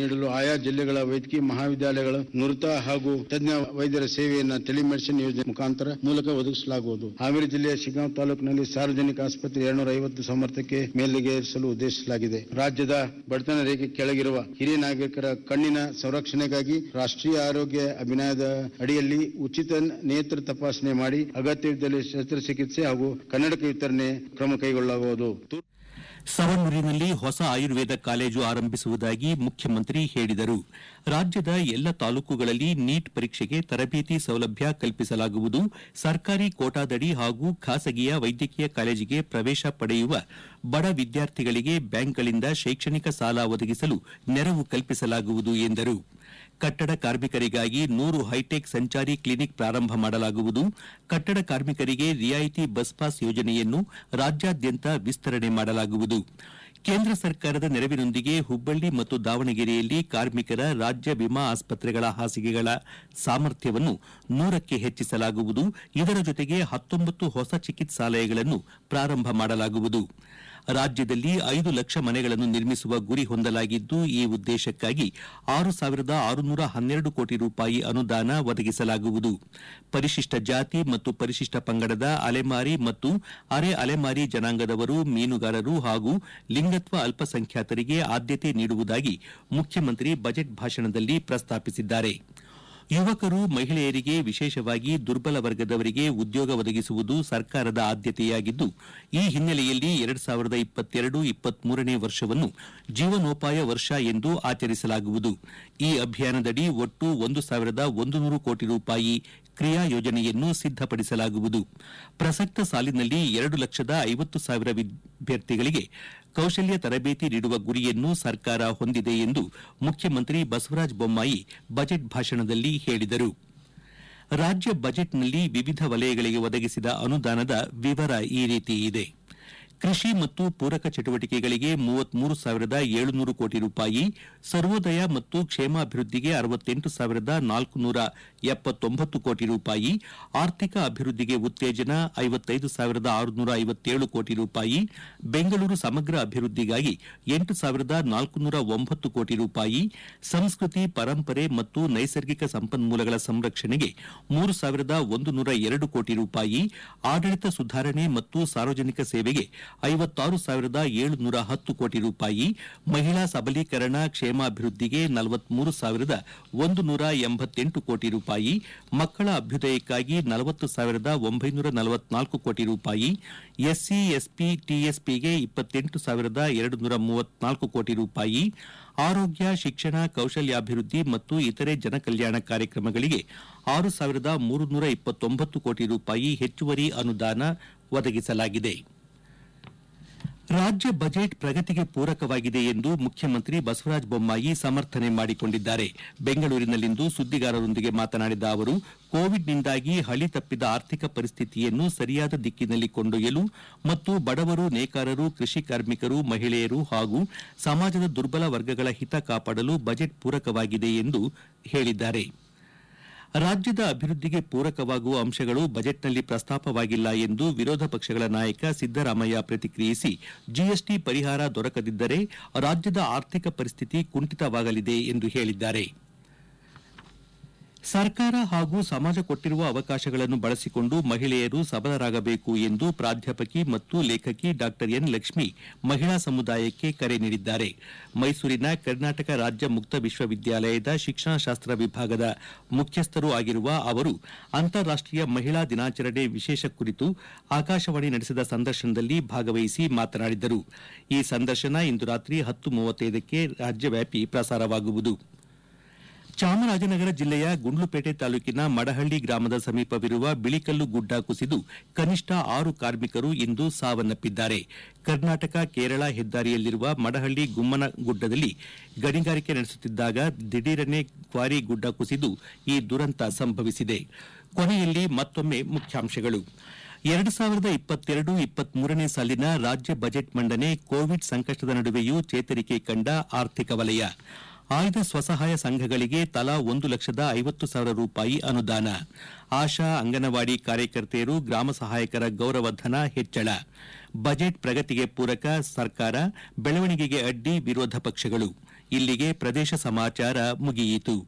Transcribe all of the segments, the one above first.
ನೀಡಲು ಆಯಾ ಜಿಲ್ಲೆಗಳ ವೈದ್ಯಕೀಯ ಮಹಾವಿದ್ಯಾಲಯಗಳ ನುರಿತ ಹಾಗೂ ತಜ್ಞ ವೈದ್ಯರ ಸೇವೆಯನ್ನು ಟೆಲಿಮೆಡಿಸಿನ್ ಯೋಜನೆ ಮುಖಾಂತರ ಮೂಲಕ ಒದಗಿಸಲಾಗುವುದು ಹಾವೇರಿ ಜಿಲ್ಲೆಯ ಶಿಗ್ಗಾಂವ್ ತಾಲೂಕಿನಲ್ಲಿ ಸಾರ್ವಜನಿಕ ಆಸ್ಪತ್ರೆ ಎರಡ್ನೂರ ಐವತ್ತು ಸಾಮರ್ಥ್ಯಕ್ಕೆ ಮೇಲ್ಗೇರಿಸಲು ಉದ್ದೇಶಿಸಲಾಗಿದೆ ರಾಜ್ಯದ ಬಡತನ ರೇಖೆ ಕೆಳಗಿರುವ ಹಿರಿಯ ನಾಗರಿಕರ ಕಣ್ಣಿನ ಸಂರಕ್ಷಣೆಗಾಗಿ ರಾಷ್ಟ್ರೀಯ ಆರೋಗ್ಯ ಅಭಿಯಾನದ ಅಡಿಯಲ್ಲಿ ಉಚಿತ ನೇತ್ರ ತಪಾಸಣೆ ಮಾಡಿ ಅಗತ್ಯವಿದ್ದಲ್ಲಿ ಶಸ್ತ್ರಚಿಕಿತ್ಸೆ ಹಾಗೂ ಕನ್ನಡಕ ವಿತರಣೆ ಕ್ರಮ ಕೈಗೊಳ್ಳಲಾಗುವುದು ಸವಣೂರಿನಲ್ಲಿ ಹೊಸ ಆಯುರ್ವೇದ ಕಾಲೇಜು ಆರಂಭಿಸುವುದಾಗಿ ಮುಖ್ಯಮಂತ್ರಿ ಹೇಳಿದರು ರಾಜ್ಯದ ಎಲ್ಲ ತಾಲೂಕುಗಳಲ್ಲಿ ನೀಟ್ ಪರೀಕ್ಷೆಗೆ ತರಬೇತಿ ಸೌಲಭ್ಯ ಕಲ್ಪಿಸಲಾಗುವುದು ಸರ್ಕಾರಿ ಕೋಟಾದಡಿ ಹಾಗೂ ಖಾಸಗಿಯ ವೈದ್ಯಕೀಯ ಕಾಲೇಜಿಗೆ ಪ್ರವೇಶ ಪಡೆಯುವ ಬಡ ವಿದ್ಯಾರ್ಥಿಗಳಿಗೆ ಬ್ಯಾಂಕ್ಗಳಿಂದ ಶೈಕ್ಷಣಿಕ ಸಾಲ ಒದಗಿಸಲು ನೆರವು ಕಲ್ಪಿಸಲಾಗುವುದು ಎಂದರು ಕಟ್ಟಡ ಕಾರ್ಮಿಕರಿಗಾಗಿ ನೂರು ಹೈಟೆಕ್ ಸಂಚಾರಿ ಕ್ಲಿನಿಕ್ ಪ್ರಾರಂಭ ಮಾಡಲಾಗುವುದು ಕಟ್ಟಡ ಕಾರ್ಮಿಕರಿಗೆ ರಿಯಾಯಿತಿ ಬಸ್ ಪಾಸ್ ಯೋಜನೆಯನ್ನು ರಾಜ್ಯಾದ್ಯಂತ ವಿಸ್ತರಣೆ ಮಾಡಲಾಗುವುದು ಕೇಂದ್ರ ಸರ್ಕಾರದ ನೆರವಿನೊಂದಿಗೆ ಹುಬ್ಬಳ್ಳಿ ಮತ್ತು ದಾವಣಗೆರೆಯಲ್ಲಿ ಕಾರ್ಮಿಕರ ರಾಜ್ಯ ವಿಮಾ ಆಸ್ಪತ್ರೆಗಳ ಹಾಸಿಗೆಗಳ ಸಾಮರ್ಥ್ಯವನ್ನು ನೂರಕ್ಕೆ ಹೆಚ್ಚಿಸಲಾಗುವುದು ಇದರ ಜೊತೆಗೆ ಹತ್ತೊಂಬತ್ತು ಹೊಸ ಚಿಕಿತ್ಸಾಲಯಗಳನ್ನು ಪ್ರಾರಂಭ ಮಾಡಲಾಗುವುದು ರಾಜ್ಯದಲ್ಲಿ ಐದು ಲಕ್ಷ ಮನೆಗಳನ್ನು ನಿರ್ಮಿಸುವ ಗುರಿ ಹೊಂದಲಾಗಿದ್ದು ಈ ಉದ್ದೇಶಕ್ಕಾಗಿ ಆರು ಸಾವಿರದ ಆರುನೂರ ಹನ್ನೆರಡು ಕೋಟಿ ರೂಪಾಯಿ ಅನುದಾನ ಒದಗಿಸಲಾಗುವುದು ಪರಿಶಿಷ್ಟ ಜಾತಿ ಮತ್ತು ಪರಿಶಿಷ್ಟ ಪಂಗಡದ ಅಲೆಮಾರಿ ಮತ್ತು ಅರೆ ಅಲೆಮಾರಿ ಜನಾಂಗದವರು ಮೀನುಗಾರರು ಹಾಗೂ ಲಿಂಗತ್ವ ಅಲ್ಪಸಂಖ್ಯಾತರಿಗೆ ಆದ್ಯತೆ ನೀಡುವುದಾಗಿ ಮುಖ್ಯಮಂತ್ರಿ ಬಜೆಟ್ ಭಾಷಣದಲ್ಲಿ ಪ್ರಸ್ತಾಪಿಸಿದ್ದಾರೆ ಯುವಕರು ಮಹಿಳೆಯರಿಗೆ ವಿಶೇಷವಾಗಿ ದುರ್ಬಲ ವರ್ಗದವರಿಗೆ ಉದ್ಯೋಗ ಒದಗಿಸುವುದು ಸರ್ಕಾರದ ಆದ್ಯತೆಯಾಗಿದ್ದು ಈ ಹಿನ್ನೆಲೆಯಲ್ಲಿ ಎರಡ್ ಸಾವಿರದ ಇಪ್ಪತ್ತೆರಡು ಇಪ್ಪತ್ಮೂರನೇ ವರ್ಷವನ್ನು ಜೀವನೋಪಾಯ ವರ್ಷ ಎಂದು ಆಚರಿಸಲಾಗುವುದು ಈ ಅಭಿಯಾನದಡಿ ಒಟ್ಟು ಒಂದು ಸಾವಿರದ ಒಂದು ನೂರು ಕೋಟಿ ರೂಪಾಯಿ ಕ್ರಿಯಾ ಯೋಜನೆಯನ್ನು ಸಿದ್ದಪಡಿಸಲಾಗುವುದು ಪ್ರಸಕ್ತ ಸಾಲಿನಲ್ಲಿ ಎರಡು ಲಕ್ಷದ ಐವತ್ತು ಸಾವಿರ ವಿದ್ಯಾರ್ಥಿಗಳಿಗೆ ಕೌಶಲ್ಯ ತರಬೇತಿ ನೀಡುವ ಗುರಿಯನ್ನು ಸರ್ಕಾರ ಹೊಂದಿದೆ ಎಂದು ಮುಖ್ಯಮಂತ್ರಿ ಬಸವರಾಜ ಬೊಮ್ಮಾಯಿ ಬಜೆಟ್ ಭಾಷಣದಲ್ಲಿ ಹೇಳಿದರು ರಾಜ್ಯ ಬಜೆಟ್ನಲ್ಲಿ ವಿವಿಧ ವಲಯಗಳಿಗೆ ಒದಗಿಸಿದ ಅನುದಾನದ ವಿವರ ಈ ರೀತಿ ಇದೆ ಕೃಷಿ ಮತ್ತು ಪೂರಕ ಚಟುವಟಿಕೆಗಳಿಗೆ ಮೂವತ್ಮೂರು ಸಾವಿರದ ಏಳುನೂರು ಕೋಟಿ ರೂಪಾಯಿ ಸರ್ವೋದಯ ಮತ್ತು ಕ್ಷೇಮಾಭಿವೃದ್ಧಿಗೆ ಅರವತ್ತೆಂಟು ಸಾವಿರದ ನಾಲ್ಕುನೂರ ಎಪ್ಪತ್ತೊಂಬತ್ತು ಕೋಟಿ ರೂಪಾಯಿ ಆರ್ಥಿಕ ಅಭಿವೃದ್ಧಿಗೆ ಉತ್ತೇಜನ ಐವತ್ತೈದು ಸಾವಿರದ ಆರುನೂರ ಐವತ್ತೇಳು ಕೋಟಿ ರೂಪಾಯಿ ಬೆಂಗಳೂರು ಸಮಗ್ರ ಅಭಿವೃದ್ಧಿಗಾಗಿ ಎಂಟು ಸಾವಿರದ ನಾಲ್ಕುನೂರ ಒಂಬತ್ತು ಕೋಟಿ ರೂಪಾಯಿ ಸಂಸ್ಕೃತಿ ಪರಂಪರೆ ಮತ್ತು ನೈಸರ್ಗಿಕ ಸಂಪನ್ಮೂಲಗಳ ಸಂರಕ್ಷಣೆಗೆ ಮೂರು ಸಾವಿರದ ಒಂದು ನೂರ ಎರಡು ಕೋಟಿ ರೂಪಾಯಿ ಆಡಳಿತ ಸುಧಾರಣೆ ಮತ್ತು ಸಾರ್ವಜನಿಕ ಸೇವೆಗೆ ಐವತ್ತಾರು ಸಾವಿರದ ಏಳುನೂರ ಹತ್ತು ಕೋಟಿ ರೂಪಾಯಿ ಮಹಿಳಾ ಸಬಲೀಕರಣ ಕ್ಷೇಮಾಭಿವೃದ್ಧಿಗೆ ನಲವತ್ಮೂರು ಸಾವಿರದ ಒಂದು ನೂರ ಎಂಬತ್ತೆಂಟು ಕೋಟಿ ರೂಪಾಯಿ ಮಕ್ಕಳ ಅಭ್ಯುದಯಕ್ಕಾಗಿ ನಲವತ್ತು ಸಾವಿರದ ಒಂಬೈನೂರ ನಲವತ್ನಾಲ್ಕು ಕೋಟಿ ರೂಪಾಯಿ ಎಸ್ಸಿ ಎಸ್ಪಿ ಟಿಎಸ್ಪಿಗೆ ಇಪ್ಪತ್ತೆಂಟು ಸಾವಿರದ ಎರಡು ನೂರ ಮೂವತ್ನಾಲ್ಕು ಕೋಟಿ ರೂಪಾಯಿ ಆರೋಗ್ಯ ಶಿಕ್ಷಣ ಕೌಶಲ್ಯಾಭಿವೃದ್ಧಿ ಮತ್ತು ಇತರೆ ಜನಕಲ್ಯಾಣ ಕಾರ್ಯಕ್ರಮಗಳಿಗೆ ಆರು ಸಾವಿರದ ಮೂರುನೂರ ಇಪ್ಪತ್ತೊಂಬತ್ತು ಕೋಟಿ ರೂಪಾಯಿ ಹೆಚ್ಚುವರಿ ಅನುದಾನ ಒದಗಿಸಲಾಗಿದೆ ರಾಜ್ಯ ಬಜೆಟ್ ಪ್ರಗತಿಗೆ ಪೂರಕವಾಗಿದೆ ಎಂದು ಮುಖ್ಯಮಂತ್ರಿ ಬಸವರಾಜ ಬೊಮ್ಮಾಯಿ ಸಮರ್ಥನೆ ಮಾಡಿಕೊಂಡಿದ್ದಾರೆ ಬೆಂಗಳೂರಿನಲ್ಲಿಂದು ಸುದ್ದಿಗಾರರೊಂದಿಗೆ ಮಾತನಾಡಿದ ಅವರು ಕೋವಿಡ್ನಿಂದಾಗಿ ಹಳಿ ತಪ್ಪಿದ ಆರ್ಥಿಕ ಪರಿಸ್ಥಿತಿಯನ್ನು ಸರಿಯಾದ ದಿಕ್ಕಿನಲ್ಲಿ ಕೊಂಡೊಯ್ಯಲು ಮತ್ತು ಬಡವರು ನೇಕಾರರು ಕೃಷಿ ಕಾರ್ಮಿಕರು ಮಹಿಳೆಯರು ಹಾಗೂ ಸಮಾಜದ ದುರ್ಬಲ ವರ್ಗಗಳ ಹಿತ ಕಾಪಾಡಲು ಬಜೆಟ್ ಪೂರಕವಾಗಿದೆ ಎಂದು ಹೇಳಿದ್ದಾರೆ ರಾಜ್ಯದ ಅಭಿವೃದ್ಧಿಗೆ ಪೂರಕವಾಗುವ ಅಂಶಗಳು ಬಜೆಟ್ನಲ್ಲಿ ಪ್ರಸ್ತಾಪವಾಗಿಲ್ಲ ಎಂದು ವಿರೋಧ ಪಕ್ಷಗಳ ನಾಯಕ ಸಿದ್ದರಾಮಯ್ಯ ಪ್ರತಿಕ್ರಿಯಿಸಿ ಜಿಎಸ್ಟಿ ಪರಿಹಾರ ದೊರಕದಿದ್ದರೆ ರಾಜ್ಯದ ಆರ್ಥಿಕ ಪರಿಸ್ಥಿತಿ ಕುಂಠಿತವಾಗಲಿದೆ ಎಂದು ಹೇಳಿದ್ದಾರೆ ಸರ್ಕಾರ ಹಾಗೂ ಸಮಾಜ ಕೊಟ್ಟಿರುವ ಅವಕಾಶಗಳನ್ನು ಬಳಸಿಕೊಂಡು ಮಹಿಳೆಯರು ಸಬಲರಾಗಬೇಕು ಎಂದು ಪ್ರಾಧ್ಯಾಪಕಿ ಮತ್ತು ಲೇಖಕಿ ಡಾ ಎನ್ ಲಕ್ಷ್ಮಿ ಮಹಿಳಾ ಸಮುದಾಯಕ್ಕೆ ಕರೆ ನೀಡಿದ್ದಾರೆ ಮೈಸೂರಿನ ಕರ್ನಾಟಕ ರಾಜ್ಯ ಮುಕ್ತ ವಿಶ್ವವಿದ್ಯಾಲಯದ ಶಿಕ್ಷಣಶಾಸ್ತ್ರ ವಿಭಾಗದ ಮುಖ್ಯಸ್ಥರೂ ಆಗಿರುವ ಅವರು ಅಂತಾರಾಷ್ಟೀಯ ಮಹಿಳಾ ದಿನಾಚರಣೆ ವಿಶೇಷ ಕುರಿತು ಆಕಾಶವಾಣಿ ನಡೆಸಿದ ಸಂದರ್ಶನದಲ್ಲಿ ಭಾಗವಹಿಸಿ ಮಾತನಾಡಿದರು ಈ ಸಂದರ್ಶನ ಇಂದು ರಾತ್ರಿ ಹತ್ತು ಮೂವತ್ತೈದಕ್ಕೆ ರಾಜ್ಯವ್ಯಾಪಿ ಪ್ರಸಾರವಾಗುವುದು ಚಾಮರಾಜನಗರ ಜಿಲ್ಲೆಯ ಗುಂಡ್ಲುಪೇಟೆ ತಾಲೂಕಿನ ಮಡಹಳ್ಳಿ ಗ್ರಾಮದ ಸಮೀಪವಿರುವ ಬಿಳಿಕಲ್ಲು ಗುಡ್ಡ ಕುಸಿದು ಕನಿಷ್ಠ ಆರು ಕಾರ್ಮಿಕರು ಇಂದು ಸಾವನ್ನಪ್ಪಿದ್ದಾರೆ ಕರ್ನಾಟಕ ಕೇರಳ ಹೆದ್ದಾರಿಯಲ್ಲಿರುವ ಮಡಹಳ್ಳಿ ಗುಮ್ಮನಗುಡ್ಡದಲ್ಲಿ ಗಣಿಗಾರಿಕೆ ನಡೆಸುತ್ತಿದ್ದಾಗ ದಿಢೀರನೆ ಕ್ವಾರಿ ಗುಡ್ಡ ಕುಸಿದು ಈ ದುರಂತ ಸಂಭವಿಸಿದೆ ಕೊನೆಯಲ್ಲಿ ಮತ್ತೊಮ್ಮೆ ಮುಖ್ಯಾಂಶಗಳು ಎರಡು ಸಾವಿರದ ಇಪ್ಪತ್ತೆರಡು ಇಪ್ಪತ್ಮೂರನೇ ಸಾಲಿನ ರಾಜ್ಯ ಬಜೆಟ್ ಮಂಡನೆ ಕೋವಿಡ್ ಸಂಕಷ್ಟದ ನಡುವೆಯೂ ಚೇತರಿಕೆ ಕಂಡ ಆರ್ಥಿಕ ವಲಯ ಆಯ್ದ ಸ್ವಸಹಾಯ ಸಂಘಗಳಿಗೆ ತಲಾ ಒಂದು ಲಕ್ಷದ ಐವತ್ತು ಸಾವಿರ ರೂಪಾಯಿ ಅನುದಾನ ಆಶಾ ಅಂಗನವಾಡಿ ಕಾರ್ಯಕರ್ತೆಯರು ಗ್ರಾಮ ಸಹಾಯಕರ ಗೌರವಧನ ಹೆಚ್ಚಳ ಬಜೆಟ್ ಪ್ರಗತಿಗೆ ಪೂರಕ ಸರ್ಕಾರ ಬೆಳವಣಿಗೆಗೆ ಅಡ್ಡಿ ವಿರೋಧ ಪಕ್ಷಗಳು ಇಲ್ಲಿಗೆ ಪ್ರದೇಶ ಸಮಾಚಾರ ಮುಗಿಯಿತು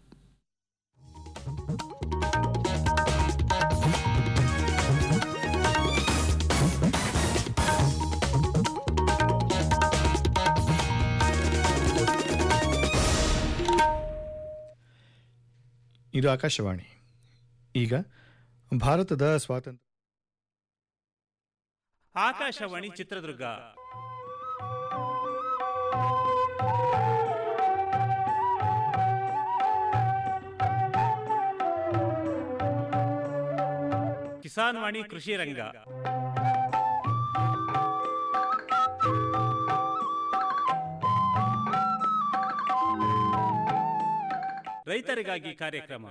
ಇದು ಆಕಾಶವಾಣಿ ಈಗ ಭಾರತದ ಸ್ವಾತಂತ್ರ್ಯ ಆಕಾಶವಾಣಿ ಚಿತ್ರದುರ್ಗ ಕಿಸಾನ್ ವಾಣಿ ಕೃಷಿ ರಂಗ ರೈತರಿಗಾಗಿ ಕಾರ್ಯಕ್ರಮ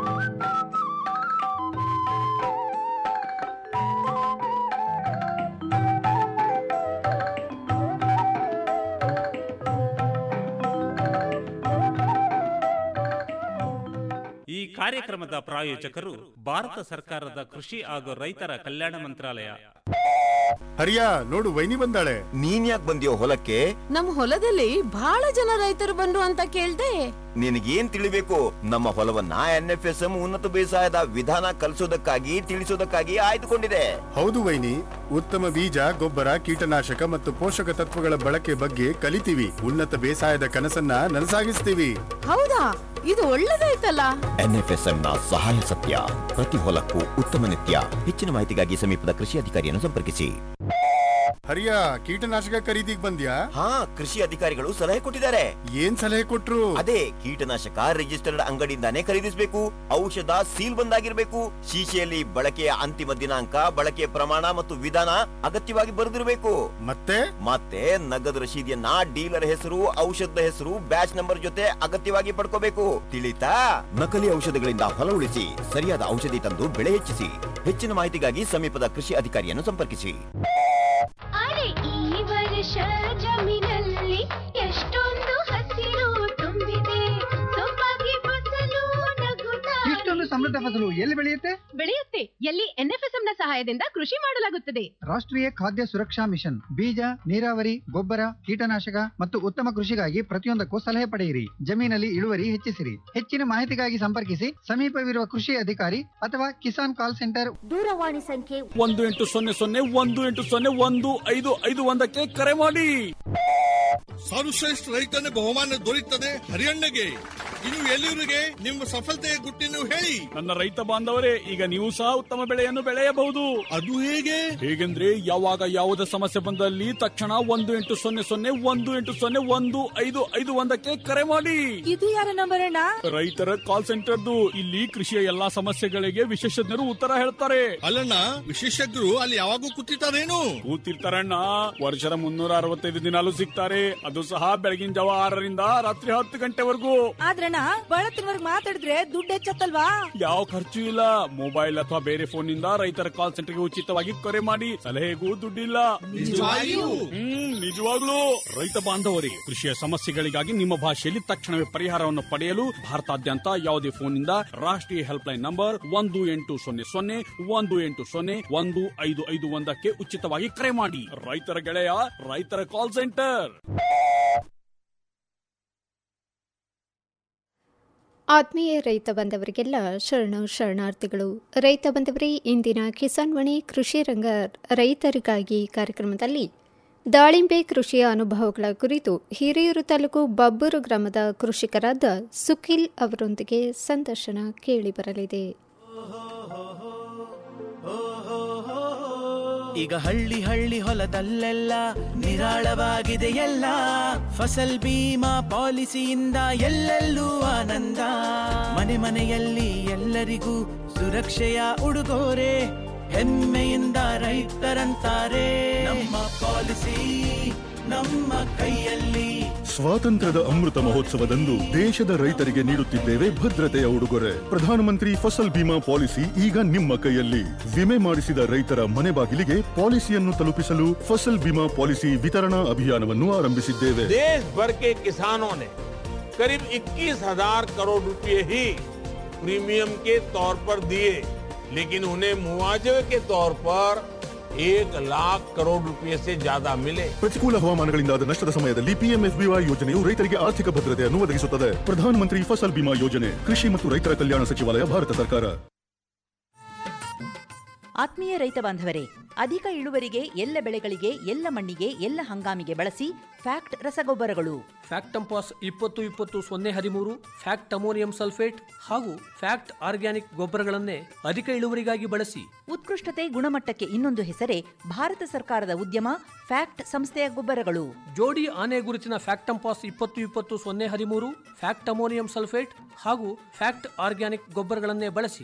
ಈ ಕಾರ್ಯಕ್ರಮದ ಪ್ರಾಯೋಜಕರು ಭಾರತ ಸರ್ಕಾರದ ಕೃಷಿ ಹಾಗೂ ರೈತರ ಕಲ್ಯಾಣ ಮಂತ್ರಾಲಯ ಹರಿಯಾ ನೋಡು ವೈನಿ ಬಂದಾಳೆ ನೀನ್ ಯಾಕೆ ಬಂದಿಯೋ ಹೊಲಕ್ಕೆ ನಮ್ ಹೊಲದಲ್ಲಿ ಬಹಳ ಜನ ರೈತರು ಬಂದ್ರು ಅಂತ ಕೇಳ್ದೆ ನಿನಗೇನ್ ತಿಳಿಬೇಕು ನಮ್ಮ ಹೊಲವನ್ನ ಎನ್ ಎಫ್ ಎಸ್ ಎಂ ಉನ್ನತ ಬೇಸಾಯದ ವಿಧಾನ ಕಲಿಸೋದಕ್ಕಾಗಿ ತಿಳಿಸೋದಕ್ಕಾಗಿ ಆಯ್ದುಕೊಂಡಿದೆ ಹೌದು ವೈನಿ ಉತ್ತಮ ಬೀಜ ಗೊಬ್ಬರ ಕೀಟನಾಶಕ ಮತ್ತು ಪೋಷಕ ತತ್ವಗಳ ಬಳಕೆ ಬಗ್ಗೆ ಕಲಿತೀವಿ ಉನ್ನತ ಬೇಸಾಯದ ಕನಸನ್ನ ನನಸಾಗಿಸ್ತೀವಿ ಹೌದಾ ಇದು ಒಳ್ಳೇದಾಯ್ತಲ್ಲ ಎನ್ ಎಫ್ ಎಸ್ ಎಂ ನ ಸಹಾಯ ಸತ್ಯ ಪ್ರತಿ ಹೊಲಕ್ಕೂ ಉತ್ತಮ ನಿತ್ಯ ಹೆಚ್ಚಿನ ಮಾಹಿತಿಗಾಗಿ ಸಮೀಪದ ಕೃಷಿ ಅಧಿಕಾರಿಯನ್ನು ಸಂಪರ್ಕಿಸಿ ಹರಿಯಾ ಕೀಟನಾಶಕ ಖರೀದಿಗ್ ಬಂದ್ಯಾ ಹಾ ಕೃಷಿ ಅಧಿಕಾರಿಗಳು ಸಲಹೆ ಕೊಟ್ಟಿದ್ದಾರೆ ಏನ್ ಸಲಹೆ ಕೊಟ್ರು ಅದೇ ಕೀಟನಾಶಕ ರಿಜಿಸ್ಟರ್ಡ್ ಅಂಗಡಿಯಿಂದಾನೇ ಖರೀದಿಸಬೇಕು ಔಷಧ ಸೀಲ್ ಬಂದಾಗಿರ್ಬೇಕು ಶೀಶೆಯಲ್ಲಿ ಬಳಕೆಯ ಅಂತಿಮ ದಿನಾಂಕ ಬಳಕೆಯ ಪ್ರಮಾಣ ಮತ್ತು ವಿಧಾನ ಅಗತ್ಯವಾಗಿ ಬರೆದಿರಬೇಕು ಮತ್ತೆ ಮತ್ತೆ ನಗದು ರಶೀದಿಯನ್ನ ಡೀಲರ್ ಹೆಸರು ಔಷಧದ ಹೆಸರು ಬ್ಯಾಚ್ ನಂಬರ್ ಜೊತೆ ಅಗತ್ಯವಾಗಿ ಪಡ್ಕೋಬೇಕು ತಿಳಿತಾ ನಕಲಿ ಔಷಧಗಳಿಂದ ಹೊಲ ಉಳಿಸಿ ಸರಿಯಾದ ಔಷಧಿ ತಂದು ಬೆಳೆ ಹೆಚ್ಚಿಸಿ ಹೆಚ್ಚಿನ ಮಾಹಿತಿಗಾಗಿ ಸಮೀಪದ ಕೃಷಿ ಅಧಿಕಾರಿಯನ್ನು ಸಂಪರ್ಕಿಸಿ ಅರೆ ಈ ವರ್ಷ ಜಮೀನಲ್ಲಿ ಎಷ್ಟೊಂದು ಹಸಿರು ತುಂಬಿದೆ ಸೊಬಗೆ ಫಸಲು ನಗುತ್ತಾ ಇಷ್ಟೊಂದು ಸಮೃದ್ಧ ಫಸಲು ಎಲ್ಲಿ ಬೆಳೆಯುತ್ತೆ ಬೆಳೆಯುತ್ತೆ ಎಲ್ಲಿ ಎನ್ಎಫ್ಎಸ್ಎಂ ನ ಸಹಾಯದಿಂದ ಕೃಷಿ ಮಾಡಲಾಗುತ್ತದೆ ರಾಷ್ಟ್ರೀಯ ಖಾದ್ಯ ಸುರಕ್ಷಾ ಮಿಷನ್ ಬೀಜ ನೀರಾವರಿ ಗೊಬ್ಬರ ಕೀಟನಾಶಕ ಮತ್ತು ಉತ್ತಮ ಕೃಷಿಗಾಗಿ ಪ್ರತಿಯೊಂದಕ್ಕೂ ಸಲಹೆ ಪಡೆಯಿರಿ ಜಮೀನಲ್ಲಿ ಇಳುವರಿ ಹೆಚ್ಚಿಸಿರಿ ಹೆಚ್ಚಿನ ಮಾಹಿತಿಗಾಗಿ ಸಂಪರ್ಕಿಸಿ ಸಮೀಪವಿರುವ ಕೃಷಿ ಅಧಿಕಾರಿ ಅಥವಾ ಕಿಸಾನ್ ಕಾಲ್ ಸೆಂಟರ್ ದೂರವಾಣಿ ಸಂಖ್ಯೆ ಒಂದು ಎಂಟು ಸೊನ್ನೆ ಸೊನ್ನೆ ಒಂದು ಎಂಟು ಸೊನ್ನೆ ಒಂದು ಐದು ಐದು ಒಂದಕ್ಕೆ ಕರೆ ಮಾಡಿ ಸರ್ವಶ್ರೇಷ್ಠ ರೈತನ ಬಹುಮಾನ ದೊರೆಯುತ್ತದೆ ಹರಿಯಣ್ಣಗೆ ಇನ್ನು ಎಲ್ಲಿವರಿಗೆ ನಿಮ್ಮ ಸಫಲತೆಯ ಗುಟ್ಟಿನ ಹೇಳಿ ನನ್ನ ರೈತ ಬಾಂಧವರೇ ಈಗ ನೀವು ಸಹ ಉತ್ತಮ ಬೆಳೆಯನ್ನು ಬೆಳೆಯಬಹುದು ಅದು ಹೇಗೆ ಹೇಗೆಂದ್ರೆ ಯಾವಾಗ ಯಾವುದೇ ಸಮಸ್ಯೆ ಬಂದಲ್ಲಿ ತಕ್ಷಣ ಒಂದು ಎಂಟು ಸೊನ್ನೆ ಸೊನ್ನೆ ಒಂದು ಎಂಟು ಸೊನ್ನೆ ಒಂದು ಐದು ಐದು ಒಂದಕ್ಕೆ ಕರೆ ಮಾಡಿ ಇದು ಯಾರ ನಂಬರ್ ಅಣ್ಣ ರೈತರ ಕಾಲ್ ಸೆಂಟರ್ದು ಇಲ್ಲಿ ಕೃಷಿಯ ಎಲ್ಲಾ ಸಮಸ್ಯೆಗಳಿಗೆ ವಿಶೇಷಜ್ಞರು ಉತ್ತರ ಹೇಳ್ತಾರೆ ಅಲ್ಲಣ್ಣ ವಿಶೇಷಜ್ಞರು ಅಲ್ಲಿ ಯಾವಾಗೂ ಕೂತಿರ್ತಾರೇನು ಕೂತಿರ್ತಾರಣ್ಣ ವರ್ಷದ ಮುನ್ನೂರ ಅರವತ್ತೈದು ದಿನಾಲು ಸಿಗ್ತಾರೆ ಅದು ಸಹ ಬೆಳಗಿನ ಜಾವ ಆರರಿಂದ ರಾತ್ರಿ ಹತ್ತು ಗಂಟೆವರೆಗೂ ಆದ್ರಣ್ಣ ಬಳತ್ತಿನವರ್ಗ್ ಮಾತಾಡಿದ್ರೆ ದುಡ್ಡು ಹೆಚ್ಚತ್ತಲ್ವಾ ಯಾವ ಖರ್ಚು ಇಲ್ಲ ಮೊಬೈಲ್ ಅಥವಾ ಬೇರೆ ಫೋನ್ ನಿಂದ ರೈತರ ಕಾಲ್ ಸೆಂಟರ್ಗೆ ಉಚಿತವಾಗಿ ಕರೆ ಮಾಡಿ ಸಲಹೆಗೂ ದುಡ್ಡಿಲ್ಲ ಹ್ಮ್ ನಿಜವಾಗ್ಲೂ ರೈತ ಬಾಂಧವರೇ ಕೃಷಿಯ ಸಮಸ್ಯೆಗಳಿಗಾಗಿ ನಿಮ್ಮ ಭಾಷೆಯಲ್ಲಿ ತಕ್ಷಣವೇ ಪರಿಹಾರವನ್ನು ಪಡೆಯಲು ಭಾರತಾದ್ಯಂತ ಯಾವುದೇ ಫೋನ್ ನಿಂದ ರಾಷ್ಟ್ರೀಯ ಹೆಲ್ಪ್ ಲೈನ್ ನಂಬರ್ ಒಂದು ಎಂಟು ಸೊನ್ನೆ ಸೊನ್ನೆ ಒಂದು ಎಂಟು ಸೊನ್ನೆ ಒಂದು ಐದು ಐದು ಒಂದಕ್ಕೆ ಉಚಿತವಾಗಿ ಕರೆ ಮಾಡಿ ರೈತರ ಗೆಳೆಯ ರೈತರ ಕಾಲ್ ಸೆಂಟರ್ ಆತ್ಮೀಯ ರೈತ ಬಂದವರಿಗೆಲ್ಲ ಶರಣ ಶರಣಾರ್ಥಿಗಳು ರೈತ ಬಂದವರೇ ಇಂದಿನ ಕಿಸಾನ್ ವಾಣಿ ಕೃಷಿ ರಂಗ ರೈತರಿಗಾಗಿ ಕಾರ್ಯಕ್ರಮದಲ್ಲಿ ದಾಳಿಂಬೆ ಕೃಷಿಯ ಅನುಭವಗಳ ಕುರಿತು ಹಿರಿಯೂರು ತಾಲೂಕು ಬಬ್ಬೂರು ಗ್ರಾಮದ ಕೃಷಿಕರಾದ ಸುಖಿಲ್ ಅವರೊಂದಿಗೆ ಸಂದರ್ಶನ ಕೇಳಿಬರಲಿದೆ ಈಗ ಹಳ್ಳಿ ಹಳ್ಳಿ ಹೊಲದಲ್ಲೆಲ್ಲ ನಿರಾಳವಾಗಿದೆ ಎಲ್ಲ ಫಸಲ್ ಬೀಮಾ ಪಾಲಿಸಿಯಿಂದ ಎಲ್ಲೆಲ್ಲೂ ಆನಂದ ಮನೆ ಮನೆಯಲ್ಲಿ ಎಲ್ಲರಿಗೂ ಸುರಕ್ಷೆಯ ಉಡುಗೊರೆ ಹೆಮ್ಮೆಯಿಂದ ರೈತರಂತಾರೆ ನಮ್ಮ ಪಾಲಿಸಿ ನಮ್ಮ ಕೈಯಲ್ಲಿ ಸ್ವಾತಂತ್ರ್ಯದ ಅಮೃತ ಮಹೋತ್ಸವದಂದು ದೇಶದ ರೈತರಿಗೆ ನೀಡುತ್ತಿದ್ದೇವೆ ಭದ್ರತೆಯ ಉಡುಗೊರೆ ಪ್ರಧಾನಮಂತ್ರಿ ಫಸಲ್ ಬಿಮಾ ಪಾಲಿಸಿ ಈಗ ನಿಮ್ಮ ಕೈಯಲ್ಲಿ ವಿಮೆ ಮಾಡಿಸಿದ ರೈತರ ಮನೆ ಬಾಗಿಲಿಗೆ ಪಾಲಿಸಿಯನ್ನು ತಲುಪಿಸಲು ಫಸಲ್ ಬಿಮಾ ಪಾಲಿಸಿ ವಿತರಣಾ ಅಭಿಯಾನವನ್ನು ಆರಂಭಿಸಿದ್ದೇವೆ देश भर के किसानों ने करीब 21 हजार करोड़ रुपए ही प्रीमियम के तौर पर दिए लेकिन उन्हें मुआवजे के तौर पर एक लाख करोड़ रुपए से ज्यादा मिले ಪ್ರತಿಕೂಲ ಹವಾಮಾನಗಳಿಂದಾದ ನಷ್ಟದ ಸಮಯದಲ್ಲಿ ಪಿಎಂಎಫ್ಬಿವೈ ಯೋಜನೆಯು ರೈತರಿಗೆ ಆರ್ಥಿಕ ಭದ್ರತೆಯನ್ನು ಒದಗಿಸುತ್ತದೆ ಪ್ರಧಾನಮಂತ್ರಿ ಫಸಲ್ ಬಿಮಾ ಯೋಜನೆ ಕೃಷಿ ಮತ್ತು ರೈತರ ಕಲ್ಯಾಣ ಸಚಿವಾಲಯ ಭಾರತ ಸರ್ಕಾರ ಆತ್ಮೀಯ ರೈತ ಬಾಂಧವರೇ ಅಧಿಕ ಇಳುವರಿಗೆ ಎಲ್ಲ ಬೆಳೆಗಳಿಗೆ ಎಲ್ಲ ಮಣ್ಣಿಗೆ ಎಲ್ಲ ಹಂಗಾಮಿಗೆ ಬಳಸಿ ಫ್ಯಾಕ್ಟ್ ರಸಗೊಬ್ಬರಗಳು ಫ್ಯಾಕ್ಟ್ ಟಂಪಾಸ್ ಇಪ್ಪತ್ತು ಇಪ್ಪತ್ತು ಸೊನ್ನೆ ಹದಿಮೂರು ಫ್ಯಾಕ್ಟ್ ಅಮೋನಿಯಂ ಸಲ್ಫೇಟ್ ಹಾಗೂ ಫ್ಯಾಕ್ಟ್ ಆರ್ಗ್ಯಾನಿಕ್ ಗೊಬ್ಬರಗಳನ್ನೇ ಅಧಿಕ ಇಳುವರಿಗಾಗಿ ಬಳಸಿ ಉತ್ಕೃಷ್ಟತೆ ಗುಣಮಟ್ಟಕ್ಕೆ ಇನ್ನೊಂದು ಹೆಸರೇ ಭಾರತ ಸರ್ಕಾರದ ಉದ್ಯಮ ಫ್ಯಾಕ್ಟ್ ಸಂಸ್ಥೆಯ ಗೊಬ್ಬರಗಳು ಜೋಡಿ ಆನೆ ಗುರುತಿನ ಫ್ಯಾಕ್ಟ್ ಟಂಪಾಸ್ ಇಪ್ಪತ್ತು ಇಪ್ಪತ್ತು ಸೊನ್ನೆ ಹದಿಮೂರು ಫ್ಯಾಕ್ಟ್ ಅಮೋನಿಯಂ ಸಲ್ಫೇಟ್ ಹಾಗೂ ಫ್ಯಾಕ್ಟ್ ಆರ್ಗ್ಯಾನಿಕ್ ಗೊಬ್ಬರಗಳನ್ನೇ ಬಳಸಿ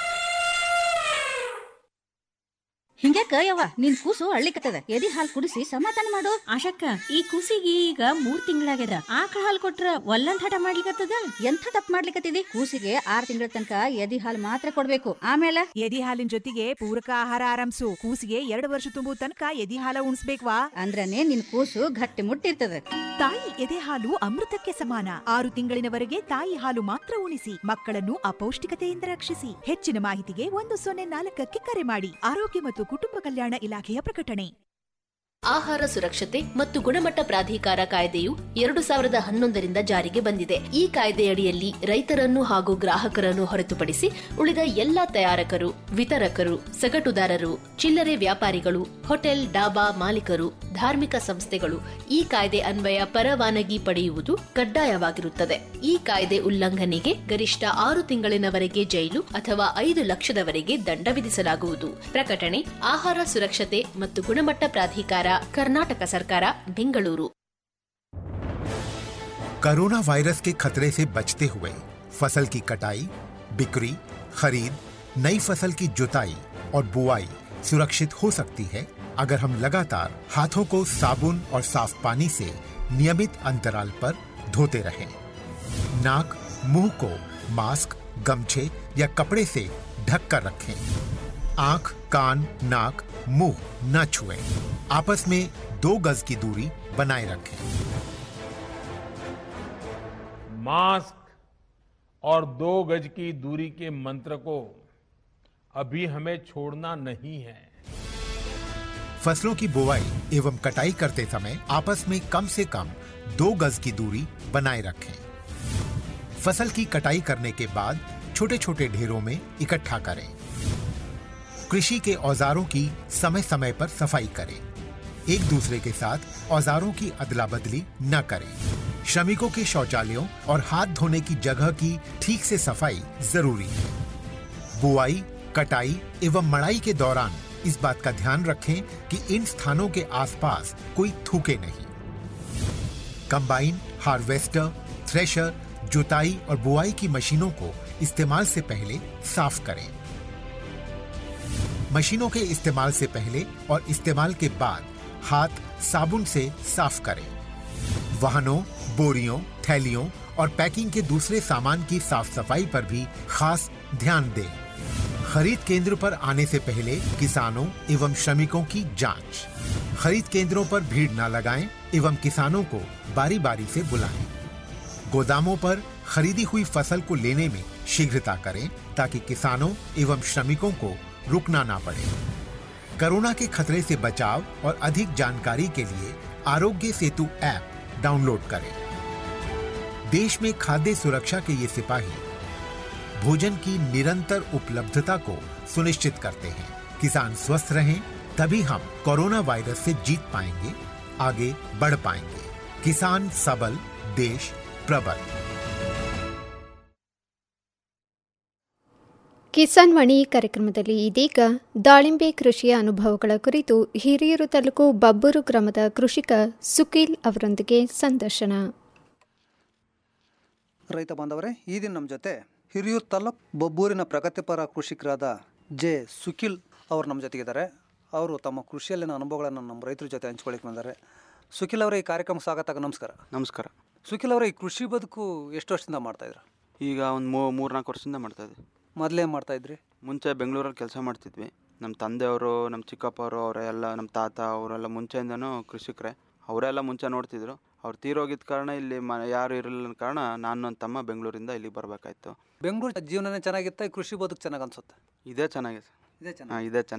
ಹಿಂಗ್ಯಾಕ ಯವ್ವ ನಿನ್ ಕೂಸು ಅಳ್ಳಿಕತ್ತದ ಎದಿ ಹಾಲ್ ಕುಡಿಸಿ ಸಮಾಧಾನ ಮಾಡು ಆಶಕ್ಕ ಈ ಕೂಸಿಗೆ ಈಗ ಮೂರ್ ತಿಂಗಳಾಗ್ಯದ ಆಕಳ ಹಾಲ್ ಕೊಟ್ರ ಒಲ್ಲಂದ್ ಹಠ ಮಾಡ್ಲಿಕತ್ತದ ಎಂಥ ತಪ್ಪು ಮಾಡ್ಲಿಕತ್ತಿದಿ ಕೂಸಿಗೆ ಆರ್ ತಿಂಗಳ ತನಕ ಎದಿ ಹಾಲ್ ಮಾತ್ರ ಕೊಡ್ಬೇಕು ಆಮೇಲೆ ಎದಿ ಹಾಲಿನ ಜೊತೆಗೆ ಪೂರಕ ಆಹಾರ ಆರಂಭಿಸು ಕೂಸಿಗೆ ಎರಡು ವರ್ಷ ತುಂಬುವ ತನಕ ಎದಿ ಹಾಲ ಉಣಿಸ್ಬೇಕ್ವಾ ಅಂದ್ರನೇ ನಿನ್ ಕೂಸು ಗಟ್ಟಿ ಮುಟ್ಟಿರ್ತದ ತಾಯಿ ಎದೆ ಹಾಲು ಅಮೃತಕ್ಕೆ ಸಮಾನ ಆರು ತಿಂಗಳಿನವರೆಗೆ ತಾಯಿ ಹಾಲು ಮಾತ್ರ ಉಣಿಸಿ ಮಕ್ಕಳನ್ನು ಅಪೌಷ್ಟಿಕತೆಯಿಂದ ರಕ್ಷಿಸಿ ಹೆಚ್ಚಿನ ಮಾಹಿತಿಗೆ ಒಂದು ಸೊನ್ನೆ ನಾಲ್ಕಕ್ಕೆ ಕರೆ ಮಾಡಿ ಆರೋಗ್ಯ ಮತ್ತು ಕುಟುಂಬ ಕಲ್ಯಾಣ ಇಲಾಖೆಯ ಪ್ರಕಟಣೆ ಆಹಾರ ಸುರಕ್ಷತೆ ಮತ್ತು ಗುಣಮಟ್ಟ ಪ್ರಾಧಿಕಾರ ಕಾಯ್ದೆಯು ಎರಡು ಸಾವಿರದ ಹನ್ನೊಂದರಿಂದ ಜಾರಿಗೆ ಬಂದಿದೆ ಈ ಕಾಯ್ದೆಯಡಿಯಲ್ಲಿ ರೈತರನ್ನು ಹಾಗೂ ಗ್ರಾಹಕರನ್ನು ಹೊರತುಪಡಿಸಿ ಉಳಿದ ಎಲ್ಲಾ ತಯಾರಕರು ವಿತರಕರು ಸಗಟುದಾರರು ಚಿಲ್ಲರೆ ವ್ಯಾಪಾರಿಗಳು ಹೋಟೆಲ್ ಡಾಬಾ ಮಾಲೀಕರು ಧಾರ್ಮಿಕ ಸಂಸ್ಥೆಗಳು ಈ ಕಾಯ್ದೆ ಅನ್ವಯ ಪರವಾನಗಿ ಪಡೆಯುವುದು ಕಡ್ಡಾಯವಾಗಿರುತ್ತದೆ ಈ ಕಾಯ್ದೆ ಉಲ್ಲಂಘನೆಗೆ ಗರಿಷ್ಠ ಆರು ತಿಂಗಳಿನವರೆಗೆ ಜೈಲು ಅಥವಾ ಐದು ಲಕ್ಷದವರೆಗೆ ದಂಡ ವಿಧಿಸಲಾಗುವುದು ಪ್ರಕಟಣೆ ಆಹಾರ ಸುರಕ್ಷತೆ ಮತ್ತು ಗುಣಮಟ್ಟ ಪ್ರಾಧಿಕಾರ ಕರ್ನಾಟಕ ಸರ್ಕಾರ ಬೆಂಗಳೂರು कोरोना वायरस के खतरे से बचते हुए फसल की कटाई बिक्री खरीद नई फसल की जुताई और बुआई सुरक्षित हो सकती है अगर हम लगातार हाथों को साबुन और साफ पानी से नियमित अंतराल पर धोते रहें। नाक मुंह को मास्क गमछे या कपड़े से ढक कर रखें आंख कान नाक मुंह न छुएं। आपस में दो गज की दूरी बनाए रखें मास्क और दो गज की दूरी के मंत्र को अभी हमें छोड़ना नहीं है फसलों की बुवाई एवं कटाई करते समय आपस में कम से कम दो गज की दूरी बनाए रखें फसल की कटाई करने के बाद छोटे छोटे ढेरों में इकट्ठा करें कृषि के औजारों की समय समय पर सफाई करें एक दूसरे के साथ औजारों की अदला बदली न करें श्रमिकों के शौचालयों और हाथ धोने की जगह की ठीक से सफाई जरूरी है बुआई कटाई एवं मड़ाई के दौरान इस बात का ध्यान रखें कि इन स्थानों के आसपास कोई थूके नहीं कंबाइन हार्वेस्टर थ्रेशर जुताई और बुआई की मशीनों को इस्तेमाल से पहले साफ करें मशीनों के इस्तेमाल से पहले और इस्तेमाल के बाद हाथ साबुन से साफ करें वाहनों बोरियों थैलियों और पैकिंग के दूसरे सामान की साफ सफाई पर भी खास ध्यान दें खरीद केंद्र पर आने से पहले किसानों एवं श्रमिकों की जांच खरीद केंद्रों पर भीड़ न लगाएं एवं किसानों को बारी बारी से बुलाएं गोदामों पर खरीदी हुई फसल को लेने में शीघ्रता करें ताकि किसानों एवं श्रमिकों को रुकना ना पड़े कोरोना के खतरे से बचाव और अधिक जानकारी के लिए आरोग्य सेतु ऐप डाउनलोड करें देश में खाद्य सुरक्षा के ये सिपाही भोजन की निरंतर उपलब्धता को सुनिश्चित करते हैं किसान स्वस्थ रहें तभी हम कोरोना वायरस से जीत पाएंगे आगे बढ़ पाएंगे किसान सबल देश प्रबल ಕಿಸಾನ್ ವಾಣಿ ಕಾರ್ಯಕ್ರಮದಲ್ಲಿ ಇದೀಗ ದಾಳಿಂಬೆ ಕೃಷಿಯ ಅನುಭವಗಳ ಕುರಿತು ಹಿರಿಯೂರು ತಾಲೂಕು ಬಬ್ಬೂರು ಗ್ರಾಮದ ಕೃಷಿಕ ಸುಕೀಲ್ ಅವರೊಂದಿಗೆ ಸಂದರ್ಶನ ರೈತ ಬಾಂಧವರೇ ಈ ದಿನ ನಮ್ಮ ಜೊತೆ ಹಿರಿಯೂರು ತಾಲೂಕು ಬೊಬ್ಬೂರಿನ ಪ್ರಗತಿಪರ ಕೃಷಿಕರಾದ ಜೆ ಸುಖಿಲ್ ಅವರು ನಮ್ಮ ಜೊತೆಗಿದ್ದಾರೆ ಅವರು ತಮ್ಮ ಕೃಷಿಯಲ್ಲಿನ ಅನುಭವಗಳನ್ನು ನಮ್ಮ ರೈತರ ಜೊತೆ ಹಂಚ್ಕೊಳ್ಳಿಕ್ಕೆ ಬಂದ್ದಾರೆ ಸುಖಿಲ್ ಅವರೇ ಈ ಕಾರ್ಯಕ್ರಮ ಸ್ವಾಗತ ನಮಸ್ಕಾರ ನಮಸ್ಕಾರ ಸುಖಿಲ್ ಅವರೇ ಈ ಕೃಷಿ ಬದುಕು ಎಷ್ಟು ವರ್ಷದಿಂದ ಮಾಡ್ತಾ ಇದ್ರು ಈಗ ಒಂದು ಮೂ ಮೂರು ನಾಲ್ಕು ವರ್ಷದಿಂದ ಮಾಡ್ತಾ ಇದ್ವಿ ಮೊದಲೇ ಮಾಡ್ತಾ ಇದ್ರಿ ಮುಂಚೆ ಬೆಂಗಳೂರಲ್ಲಿ ಕೆಲಸ ಮಾಡ್ತಿದ್ವಿ ನಮ್ಮ ತಂದೆಯವರು ನಮ್ಮ ಚಿಕ್ಕಪ್ಪವರು ಅವರೆಲ್ಲ ನಮ್ಮ ತಾತ ಅವರೆಲ್ಲ ಮುಂಚೆಯಿಂದನೂ ಕೃಷಿಕರೇ ಅವರೆಲ್ಲ ಮುಂಚೆ ನೋಡ್ತಿದ್ರು ಅವ್ರು ತೀರೋಗಿದ್ದ ಕಾರಣ ಇಲ್ಲಿ ಮ ಯಾರು ಇರಲಿಲ್ಲ ಕಾರಣ ನಾನು ನನ್ನ ತಮ್ಮ ಬೆಂಗಳೂರಿಂದ ಇಲ್ಲಿಗೆ ಬರಬೇಕಾಯ್ತು ಬೆಂಗಳೂರು ಜೀವನನೇ ಚೆನ್ನಾಗಿತ್ತ ಈ ಕೃಷಿ ಬದುಕು ಚೆನ್ನಾಗಿ ಅನ್ಸುತ್ತೆ ಇದೇ ಚೆನ್ನಾಗಿದೆ ಇದೇ ಹಾಂ ಇದೇ ಚೆನ್ನಾಗಿ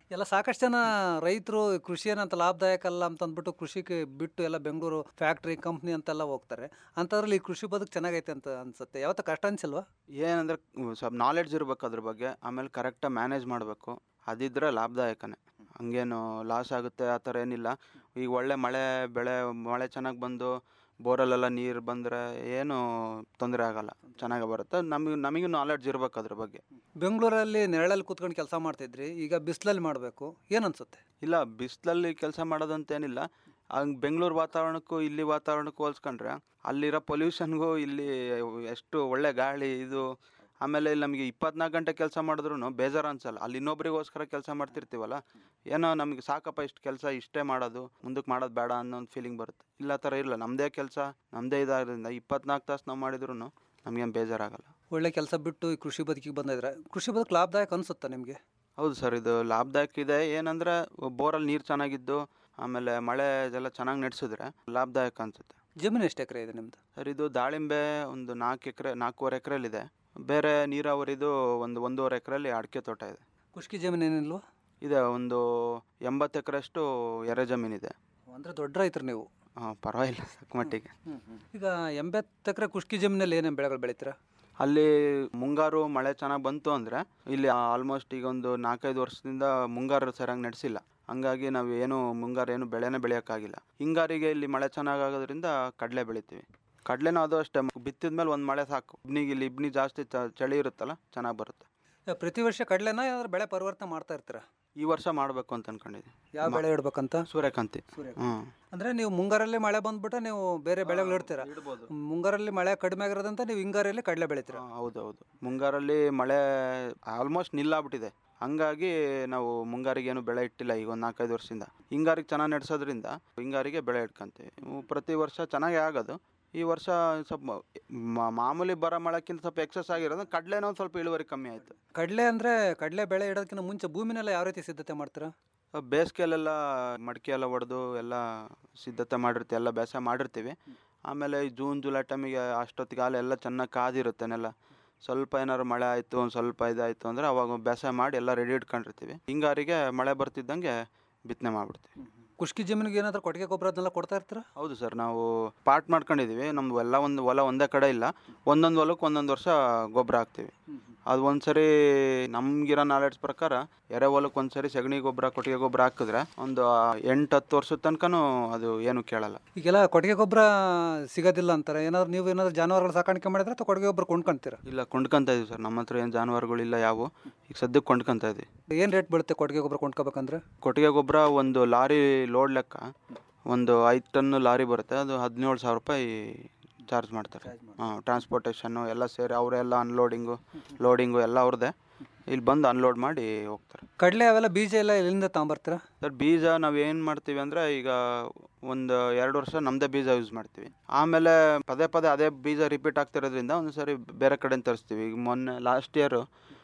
ಎಲ್ಲ ಸಾಕಷ್ಟು ಜನ ರೈತರು ಕೃಷಿ ಏನಂತ ಲಾಭದಾಯಕ ಅಲ್ಲ ಅಂತ ಅಂದ್ಬಿಟ್ಟು ಕೃಷಿಗೆ ಬಿಟ್ಟು ಎಲ್ಲ ಬೆಂಗಳೂರು ಫ್ಯಾಕ್ಟ್ರಿ ಕಂಪ್ನಿ ಅಂತೆಲ್ಲ ಹೋಗ್ತಾರೆ ಅಂಥದ್ರಲ್ಲಿ ಈ ಕೃಷಿ ಬದುಕು ಚೆನ್ನಾಗೈತೆ ಅಂತ ಅನ್ಸುತ್ತೆ ಯಾವತ್ತ ಕಷ್ಟ ಅನ್ಸಲ್ವಾ ಏನಂದ್ರೆ ಉ, ಸ್ವಲ್ಪ ನಾಲೆಡ್ಜ್ ಇರ್ಬೇಕು ಅದ್ರ ಬಗ್ಗೆ ಆಮೇಲೆ ಕರೆಕ್ಟಾಗಿ ಮ್ಯಾನೇಜ್ ಮಾಡಬೇಕು ಅದಿದ್ರೆ ಲಾಭದಾಯಕನೇ ಹಂಗೇನು ಲಾಸ್ ಆಗುತ್ತೆ ಆ ಥರ ಏನಿಲ್ಲ ಈಗ ಒಳ್ಳೆ ಮಳೆ ಬೆಳೆ ಮಳೆ ಚೆನ್ನಾಗಿ ಬಂದು ಬೋರಲ್ಲೆಲ್ಲ ನೀರು ಬಂದರೆ ಏನು ತೊಂದರೆ ಆಗಲ್ಲ ಚೆನ್ನಾಗಿ ಬರುತ್ತೆ ನಮಗೆ ನಮಗೂ ನಾಲೆಡ್ಜ್ ಇರ್ಬೇಕು ಅದ್ರ ಬಗ್ಗೆ ಬೆಂಗಳೂರಲ್ಲಿ ನೆರಳಲ್ಲಿ ಕೂತ್ಕೊಂಡು ಕೆಲಸ ಮಾಡ್ತಿದ್ರಿ ಈಗ ಬಿಸಿಲಲ್ಲಿ ಮಾಡಬೇಕು ಏನು ಅನ್ಸುತ್ತೆ ಇಲ್ಲ ಬಿಸಿಲಲ್ಲಿ ಕೆಲಸ ಮಾಡೋದಂತೇನಿಲ್ಲ ಹಂಗೆ ಬೆಂಗಳೂರು ವಾತಾವರಣಕ್ಕೂ ಇಲ್ಲಿ ವಾತಾವರಣಕ್ಕೂ ಹೋಲ್ಸ್ಕೊಂಡ್ರೆ ಅಲ್ಲಿರೋ ಪೊಲ್ಯೂಷನ್ಗೂ ಇಲ್ಲಿ ಎಷ್ಟು ಒಳ್ಳೆ ಗಾಳಿ ಇದು ಆಮೇಲೆ ಇಲ್ಲಿ ನಮಗೆ ಇಪ್ಪತ್ನಾಲ್ಕು ಗಂಟೆ ಕೆಲಸ ಮಾಡಿದ್ರು ಬೇಜಾರು ಅನ್ಸಲ್ಲ ಅಲ್ಲಿ ಇನ್ನೊಬ್ರಿಗೋಸ್ಕರ ಕೆಲಸ ಮಾಡ್ತಿರ್ತೀವಲ್ಲ ಏನೋ ನಮಗೆ ಸಾಕಪ್ಪ ಇಷ್ಟು ಕೆಲಸ ಇಷ್ಟೇ ಮಾಡೋದು ಮುಂದಕ್ಕೆ ಮಾಡೋದು ಬೇಡ ಅನ್ನೋ ಒಂದು ಫೀಲಿಂಗ್ ಬರುತ್ತೆ ಇಲ್ಲ ಆ ಥರ ಇರಲ್ಲ ನಮ್ಮದೇ ಕೆಲಸ ನಮ್ಮದೇ ಇದಾದ್ರಿಂದ ಇಪ್ಪತ್ನಾಲ್ಕು ತಾಸು ನಾವು ಮಾಡಿದ್ರು ನಮಗೇನು ಬೇಜಾರಾಗಲ್ಲ ಒಳ್ಳೆ ಕೆಲಸ ಬಿಟ್ಟು ಈ ಕೃಷಿ ಬದುಕಿಗೆ ಬಂದಿದ್ರೆ ಕೃಷಿ ಬದುಕು ಲಾಭದಾಯಕ ಅನ್ಸುತ್ತಾ ನಿಮಗೆ ಹೌದು ಸರ್ ಇದು ಲಾಭದಾಯಕ ಇದೆ ಏನಂದ್ರೆ ಬೋರಲ್ಲಿ ನೀರು ಚೆನ್ನಾಗಿದ್ದು ಆಮೇಲೆ ಮಳೆ ಇದೆಲ್ಲ ಚೆನ್ನಾಗಿ ನಡೆಸಿದ್ರೆ ಲಾಭದಾಯಕ ಅನ್ಸುತ್ತೆ ಜಮೀನು ಎಷ್ಟು ಎಕರೆ ಇದೆ ನಿಮ್ದು ಸರ್ ಇದು ದಾಳಿಂಬೆ ಒಂದು ನಾಲ್ಕು ಎಕರೆ ನಾಲ್ಕೂವರೆ ಎಕರೆಲಿದೆ ಬೇರೆ ನೀರಾವರಿದು ಒಂದು ಒಂದೂವರೆ ಎಕರೆಲಿ ಅಡಿಕೆ ತೋಟ ಇದೆ ಖುಷ್ಕಿ ಜಮೀನು ಏನಿಲ್ವಾ ಇದೆ ಒಂದು ಎಂಬತ್ತು ಎಕರೆಷ್ಟು ಎರೆ ಜಮೀನಿದೆ ಅಂದರೆ ದೊಡ್ಡ ರೈತರು ನೀವು ಹಾಂ ಪರವಾಗಿಲ್ಲ ತಕ್ಕ ಮಟ್ಟಿಗೆ ಈಗ ಎಂಬತ್ತು ಎಕರೆ ಖುಷ್ಕಿ ಜಮೀನಲ್ಲಿ ಏನೇನು ಬೆಳೆಗಳು ಬೆಳಿತೀರಾ ಅಲ್ಲಿ ಮುಂಗಾರು ಮಳೆ ಚೆನ್ನಾಗಿ ಬಂತು ಅಂದರೆ ಇಲ್ಲಿ ಆಲ್ಮೋಸ್ಟ್ ಈಗ ಒಂದು ನಾಲ್ಕೈದು ವರ್ಷದಿಂದ ಮುಂಗಾರು ಸರಿಯಾಗಿ ನಡೆಸಿಲ್ಲ ಹಂಗಾಗಿ ನಾವು ಏನು ಮುಂಗಾರು ಏನು ಬೆಳೆನೇ ಬೆಳೆಯೋಕ್ಕಾಗಿಲ್ಲ ಹಿಂಗಾರಿಗೆ ಇಲ್ಲಿ ಮಳೆ ಚೆನ್ನಾಗಿ ಆಗೋದ್ರಿಂದ ಕಡಲೆ ಬೆಳಿತೀವಿ ಕಡಲೆನೂ ಅದು ಅಷ್ಟೇ ಬಿತ್ತಿದ ಮೇಲೆ ಒಂದು ಮಳೆ ಸಾಕು ಇಬ್ನಿಗೆ ಇಲ್ಲಿ ಇಬ್ನಿ ಜಾಸ್ತಿ ಚ- ಚಳಿ ಇರುತ್ತಲ್ಲ ಚೆನ್ನಾಗಿ ಬರುತ್ತೆ ಈಗ ಪ್ರತಿ ವರ್ಷ ಕಡಲೆನ ಯಾವ್ದಾದ್ರು ಬೆಳೆ ಪರಿವರ್ತನೆ ಮಾಡ್ತಾ ಇರ್ತೀರಾ ಈ ವರ್ಷ ಮಾಡಬೇಕು ಅಂತ ಅನ್ಕೊಂಡಿದ್ದೀನಿ ಯಾವ ಬೆಳೆ ಇಡ್ಬೇಕಂತ ಸೂರ್ಯಕಾಂತಿ ಹ್ಞೂ ಅಂದ್ರೆ ನೀವು ಮುಂಗಾರಲ್ಲಿ ಮಳೆ ಬಂದ್ಬಿಟ್ರೆ ನೀವು ಬೇರೆ ಬೆಳೆಗಳು ಇಡ್ತೀರಾ ಮುಂಗಾರಲ್ಲಿ ಮಳೆ ಕಡಿಮೆ ಆಗಿರೋದಂತ ನೀವು ಹಿಂಗಾರಲ್ಲಿ ಕಡಲೆ ಬೆಳಿತೀರಾ ಹೌದು ಹೌದು ಮುಂಗಾರಲ್ಲಿ ಮಳೆ ಆಲ್ಮೋಸ್ಟ್ ನಿಲ್ಲಾಗ್ಬಿಟ್ಟಿದೆ ಹಂಗಾಗಿ ನಾವು ಮುಂಗಾರಿಗೆ ಏನು ಬೆಳೆ ಇಟ್ಟಿಲ್ಲ ಈಗ ಒಂದು ನಾಲ್ಕೈದು ವರ್ಷದಿಂದ ಹಿಂಗಾರಿಗೆ ಚೆನ್ನಾಗಿ ನಡೆಸೋದ್ರಿಂದ ಹಿಂಗಾರಿಗೆ ಬೆಳೆ ಇಟ್ಕೊಂತೀವಿ ಇವು ಪ್ರತಿ ವರ್ಷ ಚೆನ್ನಾಗೇ ಆಗೋದು ಈ ವರ್ಷ ಸ್ವಲ್ಪ ಮ- ಮಾಮೂಲಿ ಬರೋ ಮಳೆಕ್ಕಿಂತ ಸ್ವಲ್ಪ ಎಕ್ಸಸ್ ಆಗಿರೋದು ಕಡಲೆನೋ ಒಂದು ಸ್ವಲ್ಪ ಇಳುವರಿ ಕಮ್ಮಿ ಆಯಿತು ಕಡಲೆ ಅಂದ್ರೆ ಕಡಲೆ ಬೆಳೆ ಇಡೋದಕ್ಕಿಂತ ಮುಂಚೆ ಭೂಮಿನೆಲ್ಲ ಯಾವ ರೀತಿ ಸಿದ್ಧತೆ ಮಾಡ್ತೀರಾ ಬೇಸಿಗೆಯಲ್ಲೆಲ್ಲ ಮಡಿಕೆ ಎಲ್ಲ ಹೊಡೆದು ಎಲ್ಲ ಸಿದ್ಧತೆ ಮಾಡಿರ್ತೀವಿ ಎಲ್ಲ ಬೇಸಾಯ ಮಾಡಿರ್ತೀವಿ ಆಮೇಲೆ ಈ ಜೂನ್ ಜುಲೈ ಟೈಮಿಗೆ ಅಷ್ಟೊತ್ತಿಗೆ ಹಾಲು ಎಲ್ಲ ಚೆನ್ನಾಗಿ ಕಾದಿರುತ್ತೆ ನೆಲ ಸ್ವಲ್ಪ ಏನಾದ್ರು ಮಳೆ ಆಯಿತು ಒಂದು ಸ್ವಲ್ಪ ಇದಾಯಿತು ಅಂದರೆ ಅವಾಗ ಬೇಸಾಯ ಮಾಡಿ ಎಲ್ಲ ರೆಡಿ ಇಟ್ಕೊಂಡಿರ್ತೀವಿ ಹಿಂಗಾರಿಗೆ ಮಳೆ ಬರ್ತಿದ್ದಂಗೆ ಬಿತ್ತನೆ ಮಾಡಿಬಿಡ್ತೀವಿ ಖುಷ್ಕಿ ಜಮೀನಿಗೆ ಏನಾದ್ರು ಕೊಟ್ಟಿಗೆ ಗೊಬ್ಬರ ಅದನ್ನೆಲ್ಲ ಕೊಡ್ತಾ ಇರ್ತೀರಾ ಹೌದು ಸರ್ ನಾವು ಪಾರ್ಟ್ ಮಾಡ್ಕೊಂಡಿದ್ದೀವಿ ನಮ್ದು ಎಲ್ಲ ಒಂದು ಹೊಲ ಒಂದೇ ಕಡೆ ಇಲ್ಲ ಒಂದೊಂದು ಹೊಲಕ್ಕೆ ಒಂದೊಂದು ವರ್ಷ ಗೊಬ್ಬರ ಹಾಕ್ತೀವಿ ಅದು ಒಂದು ಸರಿ ನಮ್ಗಿರೋ ನಾಲೆಡ್ಜ್ ಪ್ರಕಾರ ಎರೆ ಹೊಲಕ್ಕೆ ಒಂದು ಸರಿ ಸಗಣಿ ಗೊಬ್ಬರ ಕೊಟ್ಟಿಗೆ ಗೊಬ್ಬರ ಹಾಕಿದ್ರೆ ಒಂದು ಎಂಟು ಹತ್ತು ವರ್ಷದ ತನಕನೂ ಅದು ಏನು ಕೇಳಲ್ಲ ಈಗೆಲ್ಲ ಕೊಟ್ಟಿಗೆ ಗೊಬ್ಬರ ಸಿಗೋದಿಲ್ಲ ಅಂತಾರೆ ಏನಾದ್ರು ನೀವು ಏನಾದ್ರು ಜಾನುವಾರುಗಳು ಸಾಕಾಣಿಕೆ ಮಾಡಿದ್ರೆ ಅಥವಾ ಕೊಟ್ಟಿಗೆ ಗೊಬ್ಬರ ಕೊಂಡ್ಕೊಂತೀರಾ ಇಲ್ಲ ಕೊಂಡ್ಕೊಂತ ಇದೀವಿ ಸರ್ ನಮ್ಮ ಹತ್ರ ಏನು ಜಾನುವಾರುಗಳಿಲ್ಲ ಯಾವ ಈಗ ಸದ್ಯಕ್ಕೆ ಕೊಂಡ್ಕೊಂತ ಇದೀವಿ ಏನು ರೇಟ್ ಬೀಳುತ್ತೆ ಕೊಟ್ಟಿಗೆ ಗೊಬ್ಬರ ಕೊಂಡ್ಕೋಬೇಕಂದ್ರೆ ಕೊಟ್ಟಿಗೆ ಗೊಬ್ಬರ ಒಂದು ಲಾರಿ ಲೋಡ್ ಲೆಕ್ಕ ಒಂದು ಐದು ಟನ್ ಲಾರಿ ಬರುತ್ತೆ ಅದು ಹದಿನೇಳು ಸಾವಿರ ರೂಪಾಯಿ ಚಾರ್ಜ್ ಮಾಡ್ತಾರೆ ಹಾಂ ಟ್ರಾನ್ಸ್ಪೋರ್ಟೇಷನ್ನು ಎಲ್ಲ ಸೇರಿ ಅವರೆಲ್ಲ ಅನ್ಲೋಡಿಂಗು ಲೋಡಿಂಗು ಎಲ್ಲ ಅವ್ರದ್ದೇ ಇಲ್ಲಿ ಬಂದು ಅನ್ಲೋಡ್ ಮಾಡಿ ಹೋಗ್ತಾರೆ ಕಡಲೆ ಅವೆಲ್ಲ ಬೀಜ ಎಲ್ಲ ಎಲ್ಲಿಂದ ತಗೊಂಬರ್ತೀರಾ ಸರ್ ಬೀಜ ನಾವು ಏನು ಮಾಡ್ತೀವಿ ಅಂದರೆ ಈಗ ಒಂದು ಎರಡು ವರ್ಷ ನಮ್ಮದೇ ಬೀಜ ಯೂಸ್ ಮಾಡ್ತೀವಿ ಆಮೇಲೆ ಪದೇ ಪದೇ ಅದೇ ಬೀಜ ರಿಪೀಟ್ ಆಗ್ತಿರೋದ್ರಿಂದ ಒಂದು ಸರಿ ಬೇರೆ ಕಡೆಯಿಂದ ತರಿಸ್ತೀವಿ ಈಗ ಮೊನ್ನೆ last year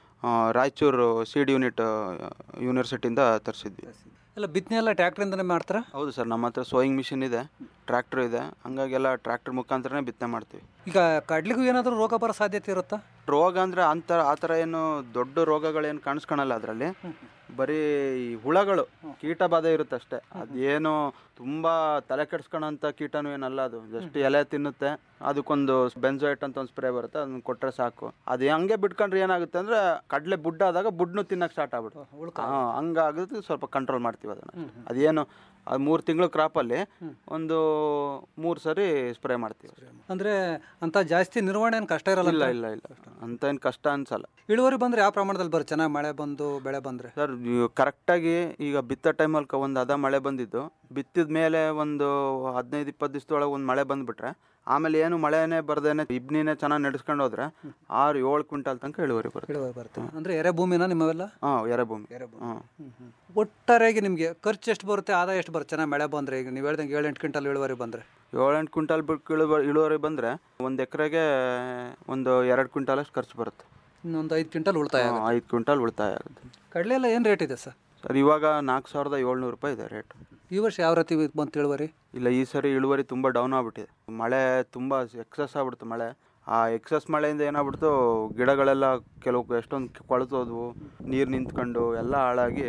Raichur seed unit ಯೂನಿವರ್ಸಿಟಿಯಿಂದ ತರಿಸಿದ್ವಿ ಎಲ್ಲ ಬಿತ್ತನೆ ಎಲ್ಲ ಟ್ರ್ಯಾಕ್ಟ್ರಿಂದನೇ ಮಾಡ್ತಾರಾ ಹೌದು ಸರ್ ನಮ್ಮ ಹತ್ರ ಸೋಯಿಂಗ್ ಮಿಷಿನ್ ಇದೆ ಟ್ರ್ಯಾಕ್ಟರ್ ಇದೆ ಹಂಗಾಗೆಲ್ಲ ಟ್ರ್ಯಾಕ್ಟರ್ ಮುಖಾಂತರನೇ ಬಿತ್ತನೆ ಮಾಡ್ತೀವಿ ಈಗ ಕಡ್ಲಿಗೂ ಏನಾದರೂ ರೋಗ ಬರೋ ಸಾಧ್ಯತೆ ಇರುತ್ತಾ ರೋಗ ಅಂದರೆ ಅಂಥ ಆ ಥರ ಏನು ದೊಡ್ಡ ರೋಗಗಳೇನು ಕಾಣಿಸ್ಕೊಳಲ್ಲ ಅದರಲ್ಲಿ ಬರೀ ಈ ಹುಳಗಳು ಕೀಟ ಬಾಧೆ ಇರುತ್ತೆ ಅಷ್ಟೇ ಅದೇನು ತುಂಬ ತಲೆ ಕೆಡ್ಸ್ಕೊಳಂಥ ಕೀಟನೂ ಏನಲ್ಲ ಅದು ಜಸ್ಟ್ ಎಲೆ ತಿನ್ನುತ್ತೆ ಅದಕ್ಕೊಂದು ಬೆನ್ಸೋಯಟ್ ಅಂತ ಒಂದು ಸ್ಪ್ರೇ ಬರುತ್ತೆ ಅದನ್ನ ಕೊಟ್ಟರೆ ಸಾಕು ಅದು ಹಂಗೆ ಬಿಟ್ಕೊಂಡ್ರೆ ಏನಾಗುತ್ತೆ ಅಂದರೆ ಕಡಲೆ ಬುಡ್ಡ ಆದಾಗ ಬುಡ್ನು ತಿನ್ನಕ್ಕೆ ಸ್ಟಾರ್ಟ್ ಆಗ್ಬಿಡುತ್ತೆ ಹಾಂ ಹಂಗಾಗುತ್ತೆ ಸ್ವಲ್ಪ ಕಂಟ್ರೋಲ್ ಮಾಡ್ತೀವಿ ಅದನ್ನು ಅದೇನು ಅದು ಮೂರು ತಿಂಗಳು ಕ್ರಾಪಲ್ಲಿ ಒಂದು ಮೂರು ಸರಿ ಸ್ಪ್ರೇ ಮಾಡ್ತೀವಿ ಅಂದ್ರೆ ಅಂತ ಜಾಸ್ತಿ ನಿರ್ವಹಣೆ ಏನು ಕಷ್ಟ ಇರಲ್ಲ ಇಲ್ಲ ಅಂತ? ಇಲ್ಲ ಇಲ್ಲ ಅಂತ ಏನು ಕಷ್ಟ ಅನ್ಸಲ್ಲ ಇಳುವರಿ ಬಂದ್ರೆ ಯಾವ ಪ್ರಮಾಣದಲ್ಲಿ ಬರುತ್ತೆ ಚೆನ್ನಾಗಿ ಮಳೆ ಬಂದು ಬೆಳೆ ಬಂದ್ರೆ ಸರ್ ಕರೆಕ್ಟಾಗಿ ಈಗ ಬಿತ್ತೋ ಟೈಮಲ್ಲಿ ಒಂದು ಅದ ಮಳೆ ಬಂದಿದ್ದು ಬಿತ್ತಿದ ಮೇಲೆ ಒಂದು ಹದಿನೈದು ಇಪ್ಪತ್ತು ದಿವಸದೊಳಗೆ ಒಂದು ಮಳೆ ಬಂದುಬಿಟ್ರೆ ಆಮೇಲೆ ಏನು ಮಳೆನೇ ಬರ್ದೇನೆ ಇಬ್ನಿನೇ ಚೆನ್ನಾಗಿ ನಡೆಸ್ಕೊಂಡು ಹೋದ್ರೆ ಆರು ಏಳು ಕ್ವಿಂಟಲ್ ತನಕ ಇಳುವರಿ ಬರುತ್ತೆ ಇಳುವರಿ ಬರುತ್ತೆ ಅಂದ್ರೆ ಎರೆ ಭೂಮಿನ ನಿಮ್ಮವೆಲ್ಲ ಹಾಂ ಎರೆಭೂಮಿ ಹಾಂ ಒಟ್ಟಾರೆಯಾಗಿ ನಿಮಗೆ ಖರ್ಚು ಎಷ್ಟು ಬರುತ್ತೆ ಆದಾಯ ಎಷ್ಟು ಬರುತ್ತೆ ಚೆನ್ನಾಗಿ ಮಳೆ ಬಂದ್ರೆ ಈಗ ನೀವು ಹೇಳ್ದಂಗೆ ಏಳು ಎಂಟು ಕ್ವಿಂಟಲ್ ಇಳುವರಿ ಬಂದ್ರೆ ಏಳೆಂಟು ಕ್ವಿಂಟಲ್ ಬಿಟ್ಟು ಇಳುವರಿ ಇಳುವರಿ ಬಂದರೆ ಒಂದು ಎಕರೆಗೆ ಒಂದು ಎರಡು ಕ್ವಿಂಟಲ್ ಅಷ್ಟು ಖರ್ಚು ಬರುತ್ತೆ ಇನ್ನೊಂದು ಐದು ಕ್ವಿಂಟಲ್ ಉಳಿತಾಯ ಹಾಂ, ಐದು ಕ್ವಿಂಟಲ್ ಉಳಿತಾಯ ಆಗುತ್ತೆ ಕಡಲೆ ಎಲ್ಲ ಏನು ರೇಟ್ ಇದೆ ಸರ್ ಸರ್ ಇವಾಗ ನಾಲ್ಕು ಸಾವಿರದ ಏಳ್ನೂರು ರೂಪಾಯಿ ಇದೆ ರೇಟ್ ಈ ವರ್ಷ ಯಾವ ರೀತಿ ಬಂತು ಇಳುವರಿ ಇಲ್ಲ ಈ ಸರಿ ಇಳುವರಿ ತುಂಬ ಡೌನ್ ಆಗ್ಬಿಟ್ಟಿದೆ ಮಳೆ ತುಂಬ ಎಕ್ಸಸ್ ಆಗ್ಬಿಡ್ತು ಮಳೆ ಆ ಎಕ್ಸಸ್ ಮಳೆಯಿಂದ ಏನಾಗ್ಬಿಡ್ತು ಗಿಡಗಳೆಲ್ಲ ಕೆಲವು ಎಷ್ಟೊಂದು ಕೊಳ್ತೋದ್ವು ನೀರು ನಿಂತ್ಕೊಂಡು ಎಲ್ಲ ಹಾಳಾಗಿ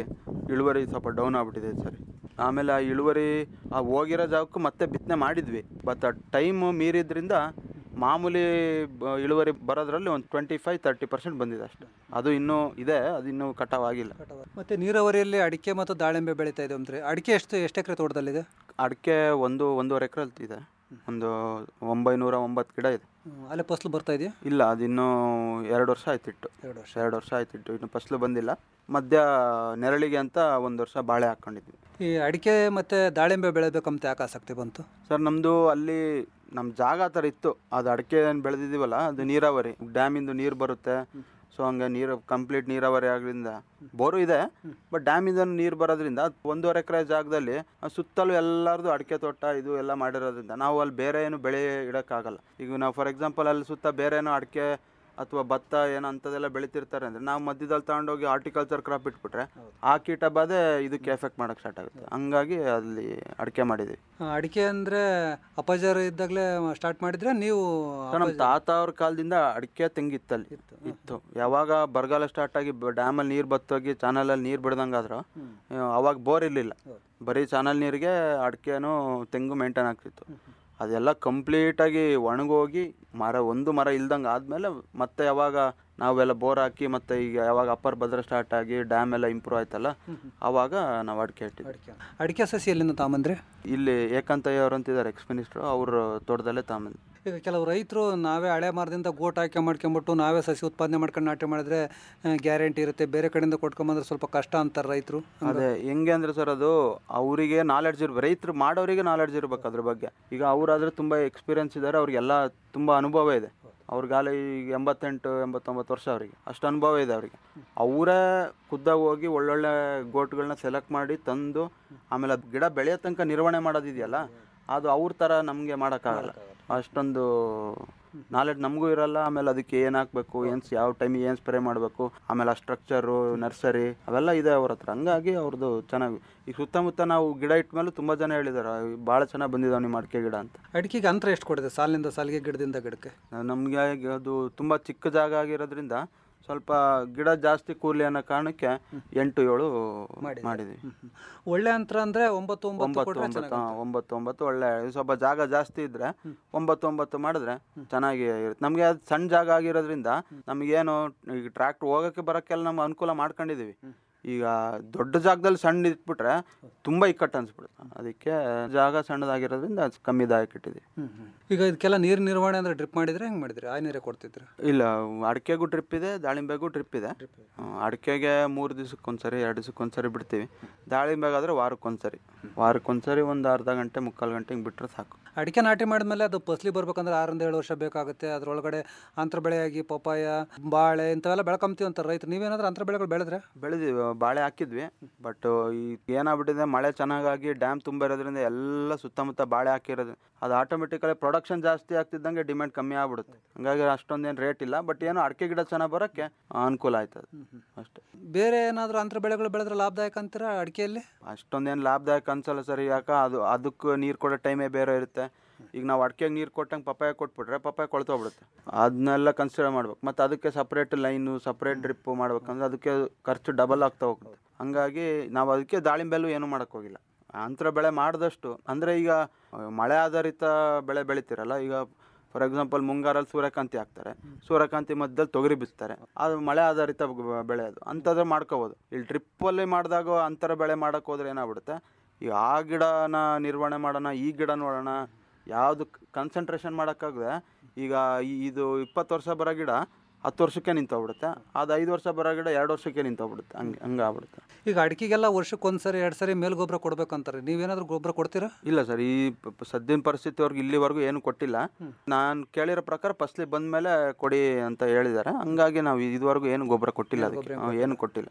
ಇಳುವರಿ ಸ್ವಲ್ಪ ಡೌನ್ ಆಗ್ಬಿಟ್ಟಿದೆ ಈ ಸರಿ ಆಮೇಲೆ ಆ ಇಳುವರಿ ಆ ಹೋಗಿರೋ ಜಾಗಕ್ಕೂ ಮತ್ತೆ ಬಿತ್ತನೆ ಮಾಡಿದ್ವಿ ಬಟ್ ಆ ಟೈಮು ಮೀರಿದ್ರಿಂದ ಮಾಮೂಲಿ ಬ- ಇಳುವರಿ ಬರೋದ್ರಲ್ಲಿ ಒಂದು ಟ್ವೆಂಟಿ ಫೈವ್ ತರ್ಟಿ ಪರ್ಸೆಂಟ್ ಬಂದಿದೆ ಅಷ್ಟೇ ಅದು ಇನ್ನೂ ಇದೆ ಅದು ಇನ್ನೂ ಕಟಾವ್ ಆಗಿಲ್ಲ ಮತ್ತೆ ನೀರಾವರಿಯಲ್ಲಿ ಅಡಿಕೆ ಮತ್ತು ದಾಳಿಂಬೆ ಬೆಳೀತಾ ಇದೆ ಅಂದ್ರೆ ಅಡಿಕೆ ಎಷ್ಟು ಎಷ್ಟು ಎಕರೆ ತೋಟದಲ್ಲಿದೆ ಅಡಿಕೆ ಒಂದು ಒಂದೂವರೆ ಎಕರೆ ಇದೆ ಒಂದು ಒಂಬೈನೂರ ಒಂಬತ್ತು ಗಿಡ ಇದೆ ಹ್ಮ್, ಅಲ್ಲೇ ಫಸಲು ಬರ್ತಾ ಇದೆಯಾ ಇಲ್ಲ ಅದಿನ್ನೂ ಎರಡು ವರ್ಷ ಆಯ್ತಿಟ್ಟು ಎರಡು ವರ್ಷ ಎರಡು ವರ್ಷ ಆಯ್ತಿಟ್ಟು ಇನ್ನು ಫಸಲು ಬಂದಿಲ್ಲ ಮಧ್ಯ ನೆರಳಿಗೆ ಅಂತ ಒಂದು ವರ್ಷ ಬಾಳೆ ಹಾಕ್ಕೊಂಡಿದ್ವಿ ಈ ಅಡಿಕೆ ಮತ್ತೆ ದಾಳಿಂಬೆ ಬೆಳೆಬೇಕಂತ ಯಾಕೆ ಆಸಕ್ತಿ ಬಂತು ಸರ್ ನಮ್ಮದು ಅಲ್ಲಿ ನಮ್ಮ ಜಾಗ ಆ ಥರ ಇತ್ತು ಅದು ಅಡಿಕೆ ಏನು ಬೆಳೆದಿದ್ದೀವಲ್ಲ ಅದು ನೀರಾವರಿ ಡ್ಯಾಮಿಂದು ನೀರು ಬರುತ್ತೆ ಸೊ ಹಂಗೆ ನೀರು ಕಂಪ್ಲೀಟ್ ನೀರಾವರಿ ಆಗೋದ್ರಿಂದ ಬೋರು ಇದೆ ಬಟ್ ಡ್ಯಾಮಿಂದ ನೀರು ಬರೋದ್ರಿಂದ ಒಂದೂವರೆ ಎಕರೆ ಜಾಗದಲ್ಲಿ ಆ ಸುತ್ತಲೂ ಎಲ್ಲರದು ಅಡಿಕೆ ತೋಟ ಇದು ಎಲ್ಲ ಮಾಡಿರೋದ್ರಿಂದ ನಾವು ಅಲ್ಲಿ ಬೇರೆ ಏನು ಬೆಳೆ ಇಡೋಕ್ಕಾಗಲ್ಲ ಈಗ ನಾವು ಫಾರ್ ಎಕ್ಸಾಂಪಲ್ ಅಲ್ಲಿ ಸುತ್ತ ಬೇರೆ ಏನೋ ಅಡಿಕೆ ಅಥವಾ ಭತ್ತ ಏನೋ ಅಂಥದ್ದೆಲ್ಲ ಬೆಳಿತಿರ್ತಾರೆ ಅಂದರೆ ನಾವು ಮಧ್ಯದಲ್ಲಿ ತಗೊಂಡೋಗಿ ಹಾರ್ಟಿಕಲ್ಚರ್ ಕ್ರಾಪ್ ಇಟ್ಬಿಟ್ರೆ ಆ ಕೀಟ ಬಾಧೆ ಇದಕ್ಕೆ ಎಫೆಕ್ಟ್ ಮಾಡೋಕ್ಕೆ ಸ್ಟಾರ್ಟ್ ಆಗುತ್ತೆ ಹಂಗಾಗಿ ಅಲ್ಲಿ ಅಡಿಕೆ ಮಾಡಿದ್ವಿ ಆ, ಅಡಿಕೆ ಅಂದ್ರೆ ಅಪಜಾರ ಇದ್ದಾಗಲೇ ಸ್ಟಾರ್ಟ್ ಮಾಡಿದ್ರೆ ನೀವು ಸರ್, ನಮ್ಮ ತಾತ ಅವ್ರ ಕಾಲದಿಂದ ಅಡಿಕೆ ತೆಂಗಿತ್ತಲ್ಲಿ ಇತ್ತು ಯಾವಾಗ ಬರಗಾಲ ಸ್ಟಾರ್ಟ್ ಆಗಿ ಡ್ಯಾಮಲ್ಲಿ ನೀರು ಬತ್ತೋಗಿ ಚಾನಲಲ್ಲಿ ನೀರು ಬಿಡ್ದಂಗಾದ್ರು ಅವಾಗ ಬೋರ್ ಇರಲಿಲ್ಲ ಬರೀ ಚಾನಲ್ ನೀರಿಗೆ ಅಡಿಕೆನೂ ತೆಂಗು ಮೇಂಟೈನ್ ಆಗ್ತಿತ್ತು ಅದೆಲ್ಲ ಕಂಪ್ಲೀಟಾಗಿ ಒಣಗೋಗಿ ಮರ ಒಂದು ಮರ ಇಲ್ದಂಗೆ ಆದಮೇಲೆ ಮತ್ತೆ ಯಾವಾಗ ನಾವೆಲ್ಲ ಬೋರ್ ಹಾಕಿ ಮತ್ತೆ ಈಗ ಯಾವಾಗ ಅಪ್ಪರ್ ಭದ್ರ ಸ್ಟಾರ್ಟ್ ಆಗಿ ಡ್ಯಾಮ್ ಎಲ್ಲ ಇಂಪ್ರೂವ್ ಆಯ್ತಲ್ಲ ಆವಾಗ ನಾವು ಅಡಿಕೆ ಇಟ್ಟಿದ್ವಿ ಅಡಿಕೆ ಸಸಿ ಎಲ್ಲಿಂದ ತಾಂಬಂದ್ರಿ ಇಲ್ಲಿ ಏಕಾಂತಯ್ಯ ಅವ್ರು ಅಂತಿದ್ದಾರೆ ಎಕ್ಸ್ ಮಿನಿಸ್ಟ್ರು ಅವ್ರ ತೋಟದಲ್ಲೇ ತಗೊಂಬಂದು ಈಗ ಕೆಲವು ರೈತರು ನಾವೇ ಹಳೆ ಮರದಿಂದ ಗೋಟ್ ಹಾಕಿ ಮಾಡ್ಕೊಂಬಿಟ್ಟು ನಾವೇ ಸಸಿ ಉತ್ಪಾದನೆ ಮಾಡ್ಕೊಂಡು ನಾಟಿ ಮಾಡಿದ್ರೆ ಗ್ಯಾರಂಟಿ ಇರುತ್ತೆ ಬೇರೆ ಕಡೆಯಿಂದ ಕೊಟ್ಕೊಂಬಂದ್ರೆ ಸ್ವಲ್ಪ ಕಷ್ಟ ಅಂತಾರೆ ರೈತರು ಅದೇ ಹೆಂಗೆ ಅಂದ್ರೆ ಸರ್ ಅದು ಅವರಿಗೆ ನಾಲೆಡ್ಜ್ ಇರ್ಬೇಕು ರೈತರು ಮಾಡೋರಿಗೆ ನಾಲೆಡ್ಜ್ ಇರ್ಬೇಕು ಅದ್ರ ಬಗ್ಗೆ ಈಗ ಅವರಾದ್ರೆ ತುಂಬ ಎಕ್ಸ್ಪೀರಿಯನ್ಸ್ ಇದ್ದಾರೆ ಅವ್ರಿಗೆಲ್ಲ ತುಂಬ ಅನುಭವ ಇದೆ ಅವ್ರಿಗಾಲ ಈಗ ಎಂಬತ್ತೆಂಟು ಎಂಬತ್ತೊಂಬತ್ತು ವರ್ಷ ಅವರಿಗೆ ಅಷ್ಟು ಅನುಭವ ಇದೆ ಅವರಿಗೆ ಅವರೇ ಖುದ್ದಾಗಿ ಹೋಗಿ ಒಳ್ಳೊಳ್ಳೆ ಗೋಟ್ಗಳನ್ನ ಸೆಲೆಕ್ಟ್ ಮಾಡಿ ತಂದು ಆಮೇಲೆ ಅದು ಗಿಡ ಬೆಳೆಯೋ ತನಕ ನಿರ್ವಹಣೆ ಮಾಡೋದಿದೆಯಲ್ಲ ಅದು ಅವ್ರ ಥರ ನಮಗೆ ಮಾಡೋಕ್ಕಾಗಲ್ಲ ಅಷ್ಟೊಂದು ನಾಲೆಡ್ಜ್ ನಮಗೂ ಇರಲ್ಲ ಆಮೇಲೆ ಅದಕ್ಕೆ ಏನು ಹಾಕಬೇಕು ಏನು ಯಾವ ಟೈಮಿಗೆ ಏನು ಸ್ಪ್ರೇ ಮಾಡಬೇಕು ಆಮೇಲೆ ಆ ಸ್ಟ್ರಕ್ಚರು ನರ್ಸರಿ ಅವೆಲ್ಲ ಇದೆ ಅವ್ರ ಹತ್ರ ಹಂಗಾಗಿ ಅವ್ರದ್ದು ಚೆನ್ನಾಗಿ ಈಗ ಸುತ್ತಮುತ್ತ ನಾವು ಗಿಡ ಇಟ್ಮೇಲೆ ತುಂಬ ಜನ ಹೇಳಿದ್ದಾರೆ ಭಾಳ ಚೆನ್ನಾಗಿ ಬಂದಿದ್ದಾವೆ ನಿಮ್ಮ ಅಡಿಕೆ ಗಿಡ ಅಂತ ಅಡಿಕೆಗೆ ಅಂತರ ಎಷ್ಟು ಕೊಡಿದೆ ಸಾಲಿನಿಂದ ಸಾಲಿಗೆ ಗಿಡದಿಂದ ಗಿಡಕ್ಕೆ ನಮಗೆ ಅದು ತುಂಬ ಚಿಕ್ಕ ಜಾಗ ಆಗಿರೋದ್ರಿಂದ ಸ್ವಲ್ಪ ಗಿಡ ಜಾಸ್ತಿ ಕೂರ್ಲಿ ಅನ್ನೋ ಕಾರಣಕ್ಕೆ ಎಂಟು ಏಳು ಮಾಡಿದ್ವಿ ಒಳ್ಳೆ ಅಂತರ ಅಂದ್ರೆ ಒಂಬತ್ತು ಒಂಬತ್ತು ಒಂಬತ್ತು ಕೊಟ್ರೆ ಒಂಬತ್ತು ಚೆನ್ನಾಗಿ ಹಾ, ಒಂಬತ್ತು ಒಂಬತ್ತು ಒಳ್ಳೆ ಸ್ವಲ್ಪ ಜಾಗ ಜಾಸ್ತಿ ಇದ್ರೆ ಒಂಬತ್ತು ಒಂಬತ್ತು ಮಾಡಿದ್ರೆ ಚೆನ್ನಾಗಿ ಇರುತ್ತೆ ನಮಗೆ ಅದು ಸಣ್ಣ ಜಾಗ ಆಗಿರೋದ್ರಿಂದ ನಮಗೇನು ಈಗ ಟ್ರ್ಯಾಕ್ಟರ್ ಹೋಗೋಕ್ಕೆ ಬರೋಕ್ಕೆಲ್ಲ ನಮ್ಗೆ ಅನುಕೂಲ ಮಾಡ್ಕೊಂಡಿದೀವಿ ಈಗ ದೊಡ್ಡ ಜಾಗದಲ್ಲಿ ಸಣ್ಣ ಇಟ್ಬಿಟ್ರೆ ತುಂಬ ಇಕ್ಕಟ್ಟು ಅನ್ಸ್ಬಿಡುತ್ತೆ ಅದಕ್ಕೆ ಜಾಗ ಸಣ್ಣದಾಗಿರೋದ್ರಿಂದ ಅದ್ ಕಮ್ಮಿ ದಾಯಕ್ಕೆ ಇಟ್ಟಿದ್ದೀವಿ ಈಗ ಇದಕ್ಕೆಲ್ಲ ನೀರು ನಿರ್ವಹಣೆ ಅಂದ್ರೆ ಡ್ರಿಪ್ ಮಾಡಿದ್ರೆ ಹೆಂಗ್ ಮಾಡಿದ್ರಿ ಆ ನೀರೇ ಕೊಡ್ತಿದ್ರಿ ಇಲ್ಲ ಅಡಿಕೆಗೂ ಟ್ರಿಪ್ ಇದೆ ದಾಳಿಂಬೆಗೂ ಟ್ರಿಪ್ ಇದೆ ಹ್ಮ್, ಅಡಿಕೆಗೆ ಮೂರು ದಿವ್ಸಕ್ಕೊಂದ್ಸರಿ ಎರಡು ದಿವ್ಸಕ್ಕೊಂದ್ಸರಿ ಬಿಡ್ತೀವಿ ದಾಳಿಂಬೆಗಾದ್ರೆ ವಾರಕ್ಕೊಂದ್ಸರಿ ವಾರಕ್ಕೊಂದ್ಸರಿ ಒಂದು ಅರ್ಧ ಗಂಟೆ ಮುಕ್ಕಾಲು ಗಂಟೆ ಹಿಂಗೆ ಬಿಟ್ಟರೆ ಸಾಕು ಅಡಿಕೆ ನಾಟಿ ಮಾಡಿದ್ಮೇಲೆ ಅದು ಫಸಲಿ ಬರ್ಬೇಕಂದ್ರೆ ಆರರಿಂದ ಏಳು ವರ್ಷ ಬೇಕಾಗುತ್ತೆ ಅದ್ರೊಳಗಡೆ ಅಂತರ ಬೆಳೆಯಾಗಿ ಪಪಾಯ ಬಾಳೆ ಇಂಥವೆಲ್ಲ ಬೆಳ್ಕೊಂತೀವಿ ಅಂತಾರೆ ರೈತರು ನೀವೇನಾದ್ರೂ ಅಂತರ ಬೆಳೆಗಳು ಬೆಳೆದ್ರೆ ಬೆಳೆದಿವಿ ಬಾಳೆ ಹಾಕಿದ್ವಿ ಬಟ್ ಈಗ ಏನಾಗ್ಬಿಟ್ಟಿದೆ ಮಳೆ ಚೆನ್ನಾಗಾಗಿ ಡ್ಯಾಮ್ ತುಂಬ ಇರೋದ್ರಿಂದ ಎಲ್ಲ ಸುತ್ತಮುತ್ತ ಬಾಳೆ ಹಾಕಿರೋದು ಅದು ಆಟೋಮೆಟಿಕಲಿ ಪ್ರೊಡಕ್ಷನ್ ಜಾಸ್ತಿ ಆಗ್ತಿದ್ದಂಗೆ ಡಿಮ್ಯಾಂಡ್ ಕಮ್ಮಿ ಆಗ್ಬಿಡುತ್ತೆ ಹಂಗಾಗಿ ಅಷ್ಟೊಂದೇನು ರೇಟ್ ಇಲ್ಲ ಬಟ್ ಏನೋ ಅಡಿಕೆ ಗಿಡ ಚೆನ್ನಾಗಿ ಬರೋಕ್ಕೆ ಅನುಕೂಲ ಆಯ್ತದೆ ಅಷ್ಟೇ ಬೇರೆ ಏನಾದರೂ ಅಂತರ ಬೆಳೆಗಳು ಬೆಳೆದ್ರೆ ಲಾಭದಾಯಕ ಅಂತೀರಾ ಅಡಿಕೆಯಲ್ಲಿ ಅಷ್ಟೊಂದೇನು ಲಾಭದಾಯಕ ಅನ್ಸಲ್ಲ ಸರ್ ಯಾಕೆ ಅದು ಅದಕ್ಕೆ ನೀರು ಕೊಡೋ ಟೈಮೇ ಬೇರೆ ಇರುತ್ತೆ ಈಗ ನಾವು ಅಡಿಕೆಗೆ ನೀರು ಕೊಟ್ಟಂಗೆ ಪಪ್ಪಾಯ ಕೊಟ್ಬಿಟ್ರೆ ಪಪ್ಪಾಯ ಕೊಳ್ತೋಗ್ಬಿಡುತ್ತೆ ಅದನ್ನೆಲ್ಲ ಕನ್ಸಿಡರ್ ಮಾಡ್ಬೇಕು ಮತ್ತು ಅದಕ್ಕೆ ಸಪ್ರೇಟ್ ಲೈನು ಸಪ್ರೇಟ್ ಡ್ರಿಪ್ ಮಾಡ್ಬೇಕಂದ್ರೆ ಅದಕ್ಕೆ ಖರ್ಚು ಡಬಲ್ ಆಗ್ತಾ ಹೋಗುತ್ತೆ ಹಂಗಾಗಿ ನಾವು ಅದಕ್ಕೆ ದಾಳಿಂಬೆಲ್ಲೂ ಏನೂ ಮಾಡೋಕ್ಕೆ ಹೋಗಿಲ್ಲ ಅಂತರ ಬೆಳೆ ಮಾಡಿದಷ್ಟು ಅಂದರೆ ಈಗ ಆ, ಮಳೆ ಆಧಾರಿತ ಬೆಳೆ ಬೆಳಿತೀರಲ್ಲ ಈಗ ಫಾರ್ ಎಕ್ಸಾಂಪಲ್ ಮುಂಗಾರಲ್ಲಿ ಸೂರ್ಯಕಾಂತಿ ಹಾಕ್ತಾರೆ ಸೂರ್ಯಕಾಂತಿ ಮಧ್ಯದಲ್ಲಿ ತೊಗರಿ ಬಿತ್ತಾರೆ ಅದು ಮಳೆ ಆಧಾರಿತ ಬ- ಬೆಳೆ ಅದು ಅಂಥದ್ದು ಮಾಡ್ಕೋಬೋದು ಇಲ್ಲಿ ಟ್ರಿಪ್ಪಲ್ಲಿ ಮಾಡಿದಾಗ ಅಂತರ ಬೆಳೆ ಮಾಡೋಕೆ ಹೋದ್ರೆ ಏನಾಗ್ಬಿಡುತ್ತೆ ಈಗ ಆ ಗಿಡನ ನಿರ್ವಹಣೆ ಮಾಡೋಣ ಈ ಗಿಡ ನೋಡೋಣ ಯಾವುದು ಕನ್ಸಂಟ್ರೇಷನ್ ಮಾಡೋಕ್ಕಾಗದೆ ಈಗ ಈ- ಇದು ಇಪ್ಪತ್ತು ವರ್ಷ ಬರೋ ಗಿಡ ಹತ್ತು ವರ್ಷಕ್ಕೆ ನಿಂತೋಗ್ಬಿಡುತ್ತೆ ಅದು ಐದು ವರ್ಷ ಬರೋ ಗಿಡ ಎರಡು ವರ್ಷಕ್ಕೆ ನಿಂತೋಗ್ಬಿಡುತ್ತೆ ಹಂಗೆ ಹಂಗೆ ಆಗ್ಬಿಡುತ್ತೆ ಈಗ ಅಡಿಕೆಗೆಲ್ಲ ವರ್ಷಕ್ಕೆ ಒಂದ್ಸರಿ ಎರಡು ಸರಿ ಮೇಲ್ ಗೊಬ್ಬರ ಕೊಡ್ಬೇಕಂತಾರೆ ನೀವೇನಾದ್ರೂ ಗೊಬ್ಬರ ಕೊಡ್ತೀರಾ ಇಲ್ಲ ಸರ್ ಈ ಪ- ಪ- ಸದ್ಯದ ಪರಿಸ್ಥಿತಿವರೆಗೂ ಇಲ್ಲಿವರೆಗೂ ಏನು ಕೊಟ್ಟಿಲ್ಲ ನಾನು ಕೇಳಿರೋ ಪ್ರಕಾರ ಫಸ್ಲಿ ಬಂದ ಮೇಲೆ ಕೊಡಿ ಅಂತ ಹೇಳಿದ್ದಾರೆ ಹಂಗಾಗಿ ನಾವು ಇದುವರೆಗೂ ಏನು ಗೊಬ್ಬರ ಕೊಟ್ಟಿಲ್ಲ ಅದಕ್ಕೆ ಹಾ, ಏನು ಕೊಟ್ಟಿಲ್ಲ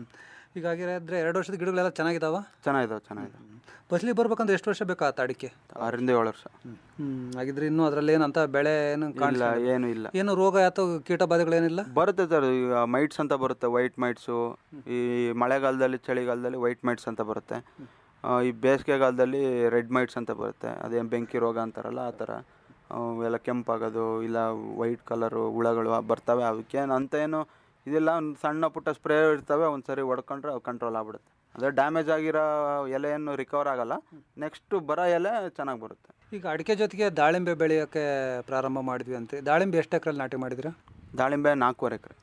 ಈಗ ಹಾಗಿದ್ರೆ ಎರಡು ವರ್ಷದ ಗಿಡಗಳೆಲ್ಲ ಚೆನ್ನಾಗಿದಾವ ಚೆನ್ನಾಗಿದಾವೆ ಚೆನ್ನಾಗಿದಾವೆ ಫಸಲಿ ಬರ್ಬೇಕಂದ್ರೆ ಎಷ್ಟು ವರ್ಷ ಬೇಕಾಗತ್ತೆ ಅಡಿಕೆ ಆರರಿಂದ ಏಳು ವರ್ಷ ಹ್ಮ್ ಹಾಗಿದ್ರೆ ಇನ್ನೂ ಅದ್ರಲ್ಲಿ ಏನಂತ ಬೆಳೆ ಏನು ಇಲ್ಲ ಕಾಣಿಲ್ಲ ಏನು ಇಲ್ಲ ಏನು ರೋಗ ಅಥವಾ ಕೀಟ ಬಾಧೆಗಳೇನಿಲ್ಲ ಬರುತ್ತೆ ಸರ್ ಈಗ ಮೈಟ್ಸ್ ಅಂತ ಬರುತ್ತೆ ವೈಟ್ ಮೈಟ್ಸು ಈ ಮಳೆಗಾಲದಲ್ಲಿ ಚಳಿಗಾಲದಲ್ಲಿ ವೈಟ್ ಮೈಟ್ಸ್ ಅಂತ ಬರುತ್ತೆ ಆ, ಈ ಬೇಸಿಗೆಗಾಲದಲ್ಲಿ ರೆಡ್ ಮೈಟ್ಸ್ ಅಂತ ಬರುತ್ತೆ ಅದೇನು ಬೆಂಕಿ ರೋಗ ಅಂತಾರಲ್ಲ ಆ ಥರ ಅವು ಎಲ್ಲ ಕೆಂಪಾಗೋದು ಇಲ್ಲ ವೈಟ್ ಕಲರು ಹುಳಗಳು ಬರ್ತವೆ ಅವಕ್ಕೆ ಅಂತ ಏನು ಇದಿಲ್ಲ ಒಂದು ಸಣ್ಣ ಪುಟ್ಟ ಸ್ಪ್ರೇ ಇರ್ತವೆ ಒಂದು ಸರಿ ಹೊಡ್ಕೊಂಡ್ರೆ ಅವು ಕಂಟ್ರೋಲ್ ಆಗ್ಬಿಡುತ್ತೆ ಅಂದರೆ ಡ್ಯಾಮೇಜ್ ಆಗಿರೋ ಎಲೆಯನ್ನು ರಿಕವರ್ ಆಗಲ್ಲ ನೆಕ್ಸ್ಟ್ ಬರೋ ಎಲೆ ಚೆನ್ನಾಗಿ ಬರುತ್ತೆ ಈಗ ಅಡಿಕೆ ಜೊತೆಗೆ ದಾಳಿಂಬೆ ಬೆಳೆಯೋಕ್ಕೆ ಪ್ರಾರಂಭ ಮಾಡಿದ್ವಿ ಅಂತ ದಾಳಿಂಬೆ ಎಷ್ಟು ಎಕರೆಲ್ಲಿ ನಾಟಿ ಮಾಡಿದಿರಾ ದಾಳಿಂಬೆ ನಾಲ್ಕೂವರೆ ಎಕರೆ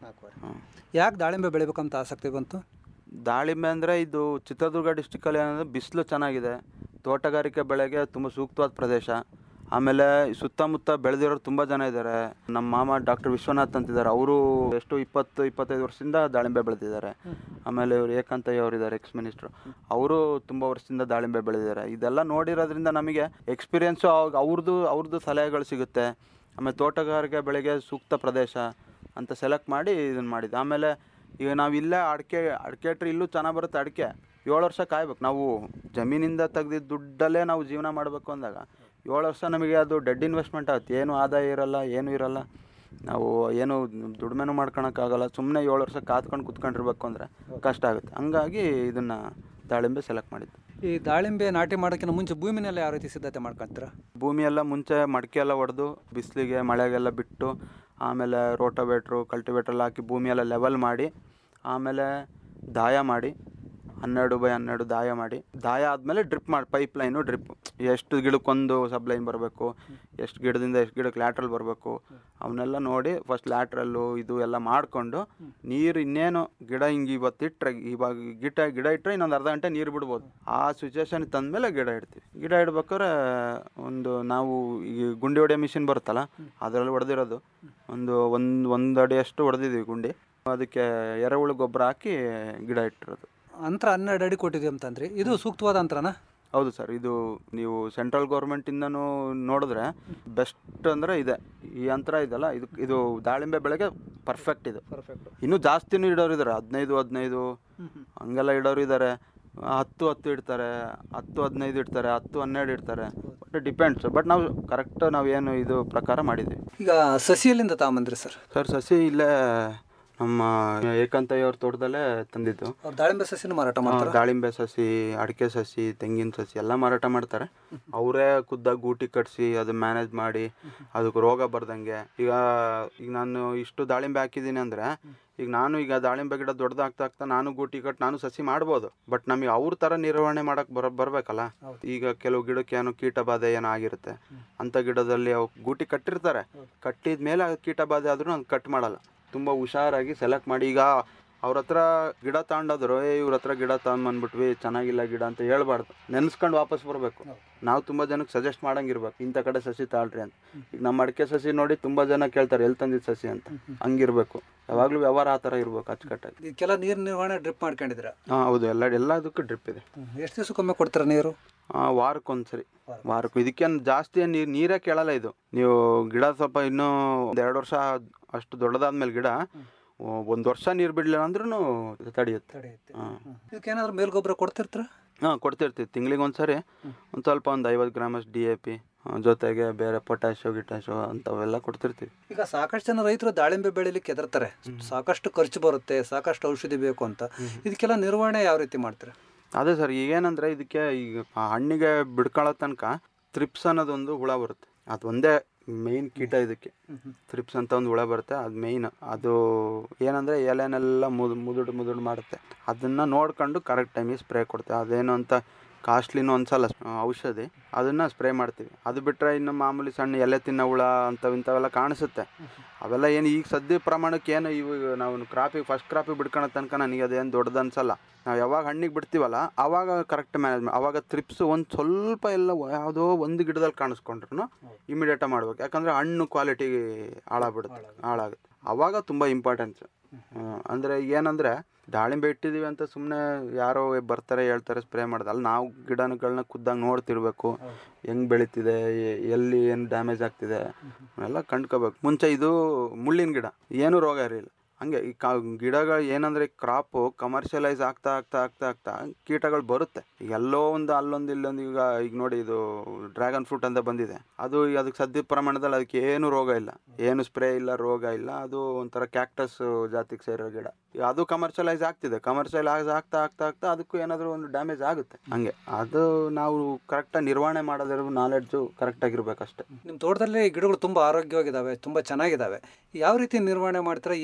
ಯಾಕೆ ದಾಳಿಂಬೆ ಬೆಳಿಬೇಕಂತ ಆಸಕ್ತಿ ಬಂತು ದಾಳಿಂಬೆ ಅಂದರೆ ಇದು ಚಿತ್ರದುರ್ಗ ಡಿಸ್ಟಿಕಲ್ಲಿ ಏನಂದರೆ ಬಿಸಿಲು ಚೆನ್ನಾಗಿದೆ ತೋಟಗಾರಿಕೆ ಬೆಳೆಗೆ ತುಂಬ ಸೂಕ್ತವಾದ ಪ್ರದೇಶ ಆಮೇಲೆ ಸುತ್ತಮುತ್ತ ಬೆಳೆದಿರೋರು ತುಂಬ ಜನ ಇದ್ದಾರೆ ನಮ್ಮ ಮಾಮ ಡಾಕ್ಟರ್ ವಿಶ್ವನಾಥ್ ಅಂತಿದ್ದಾರೆ ಅವರು ಎಷ್ಟು ಇಪ್ಪತ್ತು ಇಪ್ಪತ್ತೈದು ವರ್ಷದಿಂದ ದಾಳಿಂಬೆ ಬೆಳೆದಿದ್ದಾರೆ ಆಮೇಲೆ ಇವರು ಏಕಾಂತಯ್ಯ ಅವರು ಇದ್ದಾರೆ ಎಕ್ಸ್ ಮಿನಿಸ್ಟ್ರು ಅವರು ತುಂಬ ವರ್ಷದಿಂದ ದಾಳಿಂಬೆ ಬೆಳೆದಿದ್ದಾರೆ ಇದೆಲ್ಲ ನೋಡಿರೋದ್ರಿಂದ ನಮಗೆ ಎಕ್ಸ್ಪೀರಿಯೆನ್ಸು ಅವ್ರದ್ದು ಅವ್ರದ್ದು ಸಲಹೆಗಳು ಸಿಗುತ್ತೆ ಆಮೇಲೆ ತೋಟಗಾರಿಕೆ ಬೆಳೆಗೆ ಸೂಕ್ತ ಪ್ರದೇಶ ಅಂತ ಸೆಲೆಕ್ಟ್ ಮಾಡಿ ಇದನ್ನು ಮಾಡಿದ್ದು ಆಮೇಲೆ ಈಗ ನಾವು ಇಲ್ಲೇ ಅಡಿಕೆ ಅಡಿಕೆ ಟ್ರೀ ಇಲ್ಲೂ ಚೆನ್ನಾಗಿ ಬರುತ್ತೆ ಅಡಿಕೆ ಏಳು ವರ್ಷ ಕಾಯ್ಬೇಕು ನಾವು ಜಮೀನಿಂದ ತೆಗ್ದಿದ್ದ ದುಡ್ಡಲ್ಲೇ ನಾವು ಜೀವನ ಮಾಡಬೇಕು ಅಂದಾಗ ಏಳು ವರ್ಷ ನಮಗೆ ಅದು ಡೆಡ್ ಇನ್ವೆಸ್ಟ್ಮೆಂಟ್ ಆಗುತ್ತೆ ಏನು ಆದಾಯ ಇರಲ್ಲ ಏನು ಇರಲ್ಲ ನಾವು ಏನು ದುಡಿಮೆನೂ ಮಾಡ್ಕೊಳಕ್ಕಾಗಲ್ಲ ಸುಮ್ಮನೆ ಏಳು ವರ್ಷ ಕಾದ್ಕೊಂಡು ಕುತ್ಕೊಂಡಿರ್ಬೇಕು ಅಂದರೆ ಕಷ್ಟ ಆಗುತ್ತೆ ಹಂಗಾಗಿ ಇದನ್ನು ದಾಳಿಂಬೆ ಸೆಲೆಕ್ಟ್ ಮಾಡಿದ್ದು ಈ ದಾಳಿಂಬೆ ನಾಟಿ ಮಾಡೋಕ್ಕಿಂತ ಮುಂಚೆ ಭೂಮಿನೆಲ್ಲ ಯಾವ ರೀತಿ ಸಿದ್ಧತೆ ಮಾಡ್ಕೊಂತೀರಾ ಭೂಮಿ ಎಲ್ಲ ಮುಂಚೆ ಮಡಿಕೆ ಎಲ್ಲ ಹೊಡೆದು ಬಿಸಿಲಿಗೆ ಮಳೆಗೆಲ್ಲ ಬಿಟ್ಟು ಆಮೇಲೆ ರೋಟೋವೇಟ್ರು ಕಲ್ಟಿವೇಟ್ರ್ ಎಲ್ಲ ಹಾಕಿ ಭೂಮಿ ಎಲ್ಲ ಲೆವೆಲ್ ಮಾಡಿ ಆಮೇಲೆ ದಾಯ ಮಾಡಿ ಹನ್ನೆರಡು ಬೈ ಹನ್ನೆರಡು ದಾಯ ಮಾಡಿ ದಾಯ ಆದಮೇಲೆ ಡ್ರಿಪ್ ಮಾಡಿ ಪೈಪ್ ಲೈನು ಡ್ರಿಪ್ ಎಷ್ಟು ಗಿಡಕ್ಕೊಂದು ಸಬ್ ಲೈನ್ ಬರಬೇಕು ಎಷ್ಟು ಗಿಡದಿಂದ ಎಷ್ಟು ಗಿಡಕ್ಕೆ ಲ್ಯಾಟ್ರಲ್ ಬರಬೇಕು ಅವನ್ನೆಲ್ಲ ನೋಡಿ ಫಸ್ಟ್ ಲ್ಯಾಟ್ರಲ್ಲು ಇದು ಎಲ್ಲ ಮಾಡಿಕೊಂಡು ನೀರು ಇನ್ನೇನು ಗಿಡ ಹಿಂಗೆ ಇವತ್ತು ಇಟ್ಟರೆ ಇವಾಗ ಗಿಡ ಗಿಡ ಇಟ್ಟರೆ ಇನ್ನೊಂದು ಅರ್ಧ ಗಂಟೆ ನೀರು ಬಿಡ್ಬೋದು ಆ ಸಿಚುವೇಶನ್ ತಂದಮೇಲೆ ಗಿಡ ಇಡ್ತೀವಿ ಗಿಡ ಇಡ್ಬೇಕಾದ್ರೆ ಒಂದು ನಾವು ಈ ಗುಂಡಿ ಹೊಡೆಯೋ ಮಿಷಿನ್ ಬರುತ್ತಲ್ಲ ಅದರಲ್ಲಿ ಹೊಡೆದಿರೋದು ಒಂದು ಒಂದು ಒಂದು ಅಡಿಯಷ್ಟು ಹೊಡೆದಿದ್ದೀವಿ ಗುಂಡಿ ಅದಕ್ಕೆ ಎರೆಹುಳು ಗೊಬ್ಬರ ಹಾಕಿ ಗಿಡ ಇಟ್ಟಿರೋದು ಅಂತರ ಹನ್ನೆರಡು ಅಡಿ ಕೊಟ್ಟಿದ್ದೀವಿ ಅಂತಂದ್ರಿ ಇದು ಸೂಕ್ತವಾದ ಅಂತರನ ಹೌದು ಸರ್ ಇದು ನೀವು ಸೆಂಟ್ರಲ್ ಗೌರ್ಮೆಂಟಿಂದನೂ ನೋಡಿದ್ರೆ ಬೆಸ್ಟ್ ಅಂದರೆ ಇದೆ ಈ ಅಂತರ ಇದೆಲ್ಲ ಇದು ಇದು ದಾಳಿಂಬೆ ಬೆಳೆಗೆ ಪರ್ಫೆಕ್ಟ್ ಇದು ಪರ್ಫೆಕ್ಟ್ ಇನ್ನೂ ಜಾಸ್ತಿನೂ ಇಡೋರು ಇದ್ದಾರೆ ಹದಿನೈದು ಹದಿನೈದು ಹಂಗೆಲ್ಲ ಇಡೋರು ಇದ್ದಾರೆ ಹತ್ತು ಹತ್ತು ಇಡ್ತಾರೆ ಹತ್ತು ಹದಿನೈದು ಇಡ್ತಾರೆ ಹತ್ತು ಹನ್ನೆರಡು ಇಡ್ತಾರೆ ಬಟ್ ಡಿಪೆಂಡ್ಸ್ ಬಟ್ ನಾವು ಕರೆಕ್ಟ್ ನಾವು ಏನು ಇದು ಪ್ರಕಾರ ಮಾಡಿದ್ದೀವಿ ಈಗ ಸಸಿಯಲ್ಲಿಂದ ತಗೊಂಬಂದ್ರಿ ಸರ್ ಸರ್ ಸಸಿ ಇಲ್ಲೇ ನಮ್ಮ ಏಕಾಂತಯ್ಯ ಅವ್ರ ತೋಟದಲ್ಲೇ ತಂದಿದ್ದು ಅವ್ರು ದಾಳಿಂಬೆ ಸಸಿನೂ ಮಾರಾಟ ಆ, ಮಾಡ್ತಾರೆ ದಾಳಿಂಬೆ ಸಸಿ ಅಡಿಕೆ ಸಸಿ ತೆಂಗಿನ ಸಸಿ ಎಲ್ಲ ಮಾರಾಟ ಮಾಡ್ತಾರೆ ಅವರೇ ಖುದ್ದಾಗಿ ಗೂಟಿ ಕಟ್ಸಿ ಅದು ಮ್ಯಾನೇಜ್ ಮಾಡಿ ಅದಕ್ಕೆ ರೋಗ ಬರ್ದಂಗೆ ಈಗ ಈಗ ನಾನು ಇಷ್ಟು ದಾಳಿಂಬೆ ಹಾಕಿದ್ದೀನಿ ಅಂದರೆ ಈಗ ನಾನು ಈಗ ದಾಳಿಂಬೆ ಗಿಡ ದೊಡ್ಡದಾಗ್ತಾ ಆಗ್ತಾ ನಾನು ಗೂಟಿ ಕಟ್ ನಾನು ಸಸಿ ಮಾಡ್ಬೋದು ಬಟ್ ನಮಗೆ ಅವ್ರ ಥರ ನಿರ್ವಹಣೆ ಮಾಡಕ್ಕೆ ಬರ ಬರಬೇಕಲ್ಲ ಈಗ ಕೆಲವು ಗಿಡಕ್ಕೆ ಏನೋ ಕೀಟ ಬಾಧೆ ಏನೋ ಆಗಿರುತ್ತೆ ಅಂಥ ಗಿಡದಲ್ಲಿ ಅವು ಗೂಟಿ ಕಟ್ಟಿರ್ತಾರೆ ಕಟ್ಟಿದ ಮೇಲೆ ಕೀಟ ಬಾಧೆ ಆದ್ರೂ ನಾನು ಕಟ್ ಮಾಡಲ್ಲ ತುಂಬ ಹುಷಾರಾಗಿ ಸೆಲೆಕ್ಟ್ ಮಾಡಿ ಈಗ ಅವ್ರ ಹತ್ರ ಗಿಡ ತಗೊಂಡೋದ್ರು ಏ ಇವ್ರ ಹತ್ರ ಗಿಡ ತಗೊಂಡ್ಬಂದ್ಬಿಟ್ವಿ ಚೆನ್ನಾಗಿಲ್ಲ ಗಿಡ ಅಂತ ಹೇಳ್ಬಾರ್ದು ನೆನೆಸ್ಕೊಂಡು ವಾಪಸ್ ಬರಬೇಕು ನಾವು ತುಂಬ ಜನಕ್ಕೆ ಸಜೆಸ್ಟ್ ಮಾಡಂಗಿರ್ಬೇಕು ಇಂಥ ಕಡೆ ಸಸಿ ತಾಳ್ರಿ ಅಂತ ಈಗ ನಮ್ಮ ಅಡಿಕೆ ಸಸಿ ನೋಡಿ ತುಂಬ ಜನ ಕೇಳ್ತಾರೆ ಎಲ್ಲಿ ತಂದಿದ್ದು ಸಸಿ ಅಂತ ಹಂಗಿರ್ಬೇಕು ಯಾವಾಗಲೂ ವ್ಯವಹಾರ ಆ ಥರ ಇರ್ಬೇಕು ಅಚ್ಚುಕಟ್ಟಾಗಿ ಇದಕ್ಕೆಲ್ಲ ನೀರು ನಿರ್ವಹಣೆ ಡ್ರಿಪ್ ಮಾಡ್ಕೊಂಡಿದ್ದೀರಾ ಹಾಂ ಹೌದು ಎಲ್ಲ ಎಲ್ಲದಕ್ಕೂ ಡ್ರಿಪ್ ಇದೆ ಎಷ್ಟು ದಿವಸಕ್ಕೊಮ್ಮೆ ಕೊಡ್ತೀರಾ ನೀರು ಆ, ವಾರಕ್ಕೊಂದ್ಸರಿ ವಾರಕ್ಕೂ ಇದಕ್ಕೇನು ಜಾಸ್ತಿ ಏನ್ ನೀರು ನೀರೇ ಕೇಳಲ್ಲ ಇದು ನೀವು ಗಿಡ ಸ್ವಲ್ಪ ಇನ್ನೂ ಒಂದು ಎರಡು ವರ್ಷ ಅಷ್ಟು ದೊಡ್ಡದಾದ್ಮೇಲೆ ಗಿಡ ಒಂದು ವರ್ಷ ನೀರು ಬಿಡಲಿಲ್ಲ ಅಂದ್ರೂ ತಡೆಯುತ್ತೆ ಹಾಂ ಇದಕ್ಕೇನಾದ್ರೂ ಮೇಲ್ಗೊಬ್ಬರ ಕೊಡ್ತಿರ್ತೀರಾ ಹಾಂ ಕೊಡ್ತಿರ್ತೀವಿ ತಿಂಗಳಿಗೆ ಒಂದ್ಸರಿ ಒಂದು ಸ್ವಲ್ಪ ಒಂದು ಐವತ್ತು ಗ್ರಾಮಸ್ ಡಿ ಎ ಪಿ ಜೊತೆಗೆ ಬೇರೆ ಪೊಟ್ಯಾಶೋ ಗಿಟಾಶೋ ಅಂಥವೆಲ್ಲ ಕೊಡ್ತಿರ್ತೀವಿ ಈಗ ಸಾಕಷ್ಟು ಜನ ರೈತರು ದಾಳಿಂಬೆ ಬೆಳಿಲಿಕ್ಕೆ ಹೆದರ್ತಾರೆ ಸಾಕಷ್ಟು ಖರ್ಚು ಬರುತ್ತೆ ಸಾಕಷ್ಟು ಔಷಧಿ ಬೇಕು ಅಂತ ಇದಕ್ಕೆಲ್ಲ ನಿರ್ವಹಣೆ ಯಾವ ರೀತಿ ಮಾಡ್ತೀರಾ ಅದೇ ಸರ್ ಈಗೇನಂದ್ರೆ ಇದಕ್ಕೆ ಈಗ ಆ ಹಣ್ಣಿಗೆ ಬಿಡ್ಕೊಳ್ಳೋ ತನಕ ತ್ರಿಪ್ಸ್ ಅನ್ನೋದೊಂದು ಹುಳ ಬರುತ್ತೆ ಅದು ಒಂದೇ ಮೇಯ್ನ್ ಕೀಟ ಇದಕ್ಕೆ ತ್ರಿಪ್ಸ್ ಅಂತ ಒಂದು ಹುಳ ಬರುತ್ತೆ ಅದು ಮೇಯ್ನ್ ಅದು ಏನಂದರೆ ಎಲೆನೆಲ್ಲ ಮುದು ಮುದುಡು ಮುದುಡು ಮಾಡುತ್ತೆ ಅದನ್ನು ನೋಡ್ಕೊಂಡು ಕರೆಕ್ಟ್ ಟೈಮಿಗೆ ಸ್ಪ್ರೇ ಕೊಡ್ತೇವೆ ಅದೇನು ಅಂತ ಕಾಸ್ಟ್ಲಿನೂ ಅನ್ಸಲ್ಲ ಆ, ಔಷಧಿ ಅದನ್ನು ಸ್ಪ್ರೇ ಮಾಡ್ತೀವಿ ಅದು ಬಿಟ್ಟರೆ ಇನ್ನು ಮಾಮೂಲಿ ಸಣ್ಣ ಎಲೆ ತಿನ್ನೋ ಹುಳ ಅಂಥವು ಇಂಥವೆಲ್ಲ ಕಾಣಿಸುತ್ತೆ ಅವೆಲ್ಲ ಏನು ಈಗ ಸದ್ಯ ಪ್ರಮಾಣಕ್ಕೆ ಏನು ಇವಾಗ ನಾವು ಕ್ರಾಪಿಗೆ ಫಸ್ಟ್ ಕ್ರಾಪಿಗೆ ಬಿಡ್ಕೊಳೋ ತನಕ ನನಗೆ ಅದೇನು ದೊಡ್ಡದು ಅನ್ಸಲ್ಲ ನಾವು ಯಾವಾಗ ಹಣ್ಣಿಗೆ ಬಿಡ್ತೀವಲ್ಲ ಆವಾಗ ಕರೆಕ್ಟ್ ಮ್ಯಾನೇಜ್ಮೆಂಟ್ ಆವಾಗ ತ್ರಿಪ್ಸ್ ಒಂದು ಸ್ವಲ್ಪ ಎಲ್ಲ ಯಾವುದೋ ಒಂದು ಗಿಡದಲ್ಲಿ ಕಾಣಿಸ್ಕೊಂಡ್ರು ಇಮಿಡಿಯೇಟಾಗಿ ಮಾಡ್ಬೇಕು ಯಾಕಂದರೆ ಹಣ್ಣು ಕ್ವಾಲಿಟಿ ಹಾಳಾಗ್ಬಿಡುತ್ತೆ ಹಾಳಾಗುತ್ತೆ ಆವಾಗ ತುಂಬ ಇಂಪಾರ್ಟೆನ್ಸ್ ಅಂದರೆ ಏನಂದರೆ ದಾಳಿಂಬೆ ಇಟ್ಟಿದ್ದೀವಿ ಅಂತ ಸುಮ್ಮನೆ ಯಾರೋ ಬರ್ತಾರೆ ಹೇಳ್ತಾರೆ ಸ್ಪ್ರೇ ಮಾಡೋದು ಅಲ್ಲಿ ನಾವು ಗಿಡಗಳನ್ನ ಖುದ್ದಾಗಿ ನೋಡ್ತಿರ್ಬೇಕು ಹೆಂಗೆ ಬೆಳೀತಿದೆ ಎ- ಎಲ್ಲಿ ಏನು ಡ್ಯಾಮೇಜ್ ಆಗ್ತಿದೆ ಎಲ್ಲ ಕಂಡ್ಕೋಬೇಕು ಮುಂಚೆ ಇದು ಮುಳ್ಳಿನ ಗಿಡ ಏನೂ ರೋಗ ಇರಲಿಲ್ಲ ಹಂಗೆ ಈ ಕಾ ಗಿಡಗಳು ಏನಂದರೆ ಕ್ರಾಪು ಕಮರ್ಷಿಯಲೈಸ್ ಆಗ್ತಾ ಆಗ್ತಾ ಆಗ್ತಾ ಆಗ್ತಾ ಕೀಟಗಳು ಬರುತ್ತೆ ಈಗ ಎಲ್ಲೋ ಒಂದು ಅಲ್ಲೊಂದು ಇಲ್ಲೊಂದು ಈಗ ಈಗ ನೋಡಿ ಇದು ಡ್ರ್ಯಾಗನ್ ಫ್ರೂಟ್ ಅಂತ ಬಂದಿದೆ ಅದು ಈಗ ಅದಕ್ಕೆ ಸದ್ಯ ಪ್ರಮಾಣದಲ್ಲಿ ಅದಕ್ಕೆ ಏನು ರೋಗ ಇಲ್ಲ ಏನು ಸ್ಪ್ರೇ ಇಲ್ಲ ರೋಗ ಇಲ್ಲ ಅದು ಒಂಥರ ಕ್ಯಾಕ್ಟಸ್ ಜಾತಿಗೆ ಸೇರೋ ಗಿಡ ಈಗ ಅದು ಕಮರ್ಷಿಯಲೈಸ್ ಆಗ್ತಿದೆ ಕಮರ್ಷಿಯಲೈಸ್ ಆಗ್ತಾ ಆಗ್ತಾ ಆಗ್ತಾ ಅದಕ್ಕೂ ಏನಾದರೂ ಒಂದು ಡ್ಯಾಮೇಜ್ ಆಗುತ್ತೆ ಹಂಗೆ ಅದು ನಾವು ಕರೆಕ್ಟಾಗಿ ನಿರ್ವಹಣೆ ಮಾಡೋದ್ರ ನಾಲೆಡ್ಜು ಕರೆಕ್ಟಾಗಿರ್ಬೇಕಷ್ಟೆ ನಿಮ್ಮ ತೋಟದಲ್ಲಿ ಗಿಡಗಳು ತುಂಬ ಆರೋಗ್ಯವಾಗಿದ್ದಾವೆ ತುಂಬ ಚೆನ್ನಾಗಿದ್ದಾವೆ ಯಾವ ರೀತಿ ನಿರ್ವಹಣೆ ಮಾಡ್ತೀರಾ ಎ- ಎಷ್ಟೊತ್ತು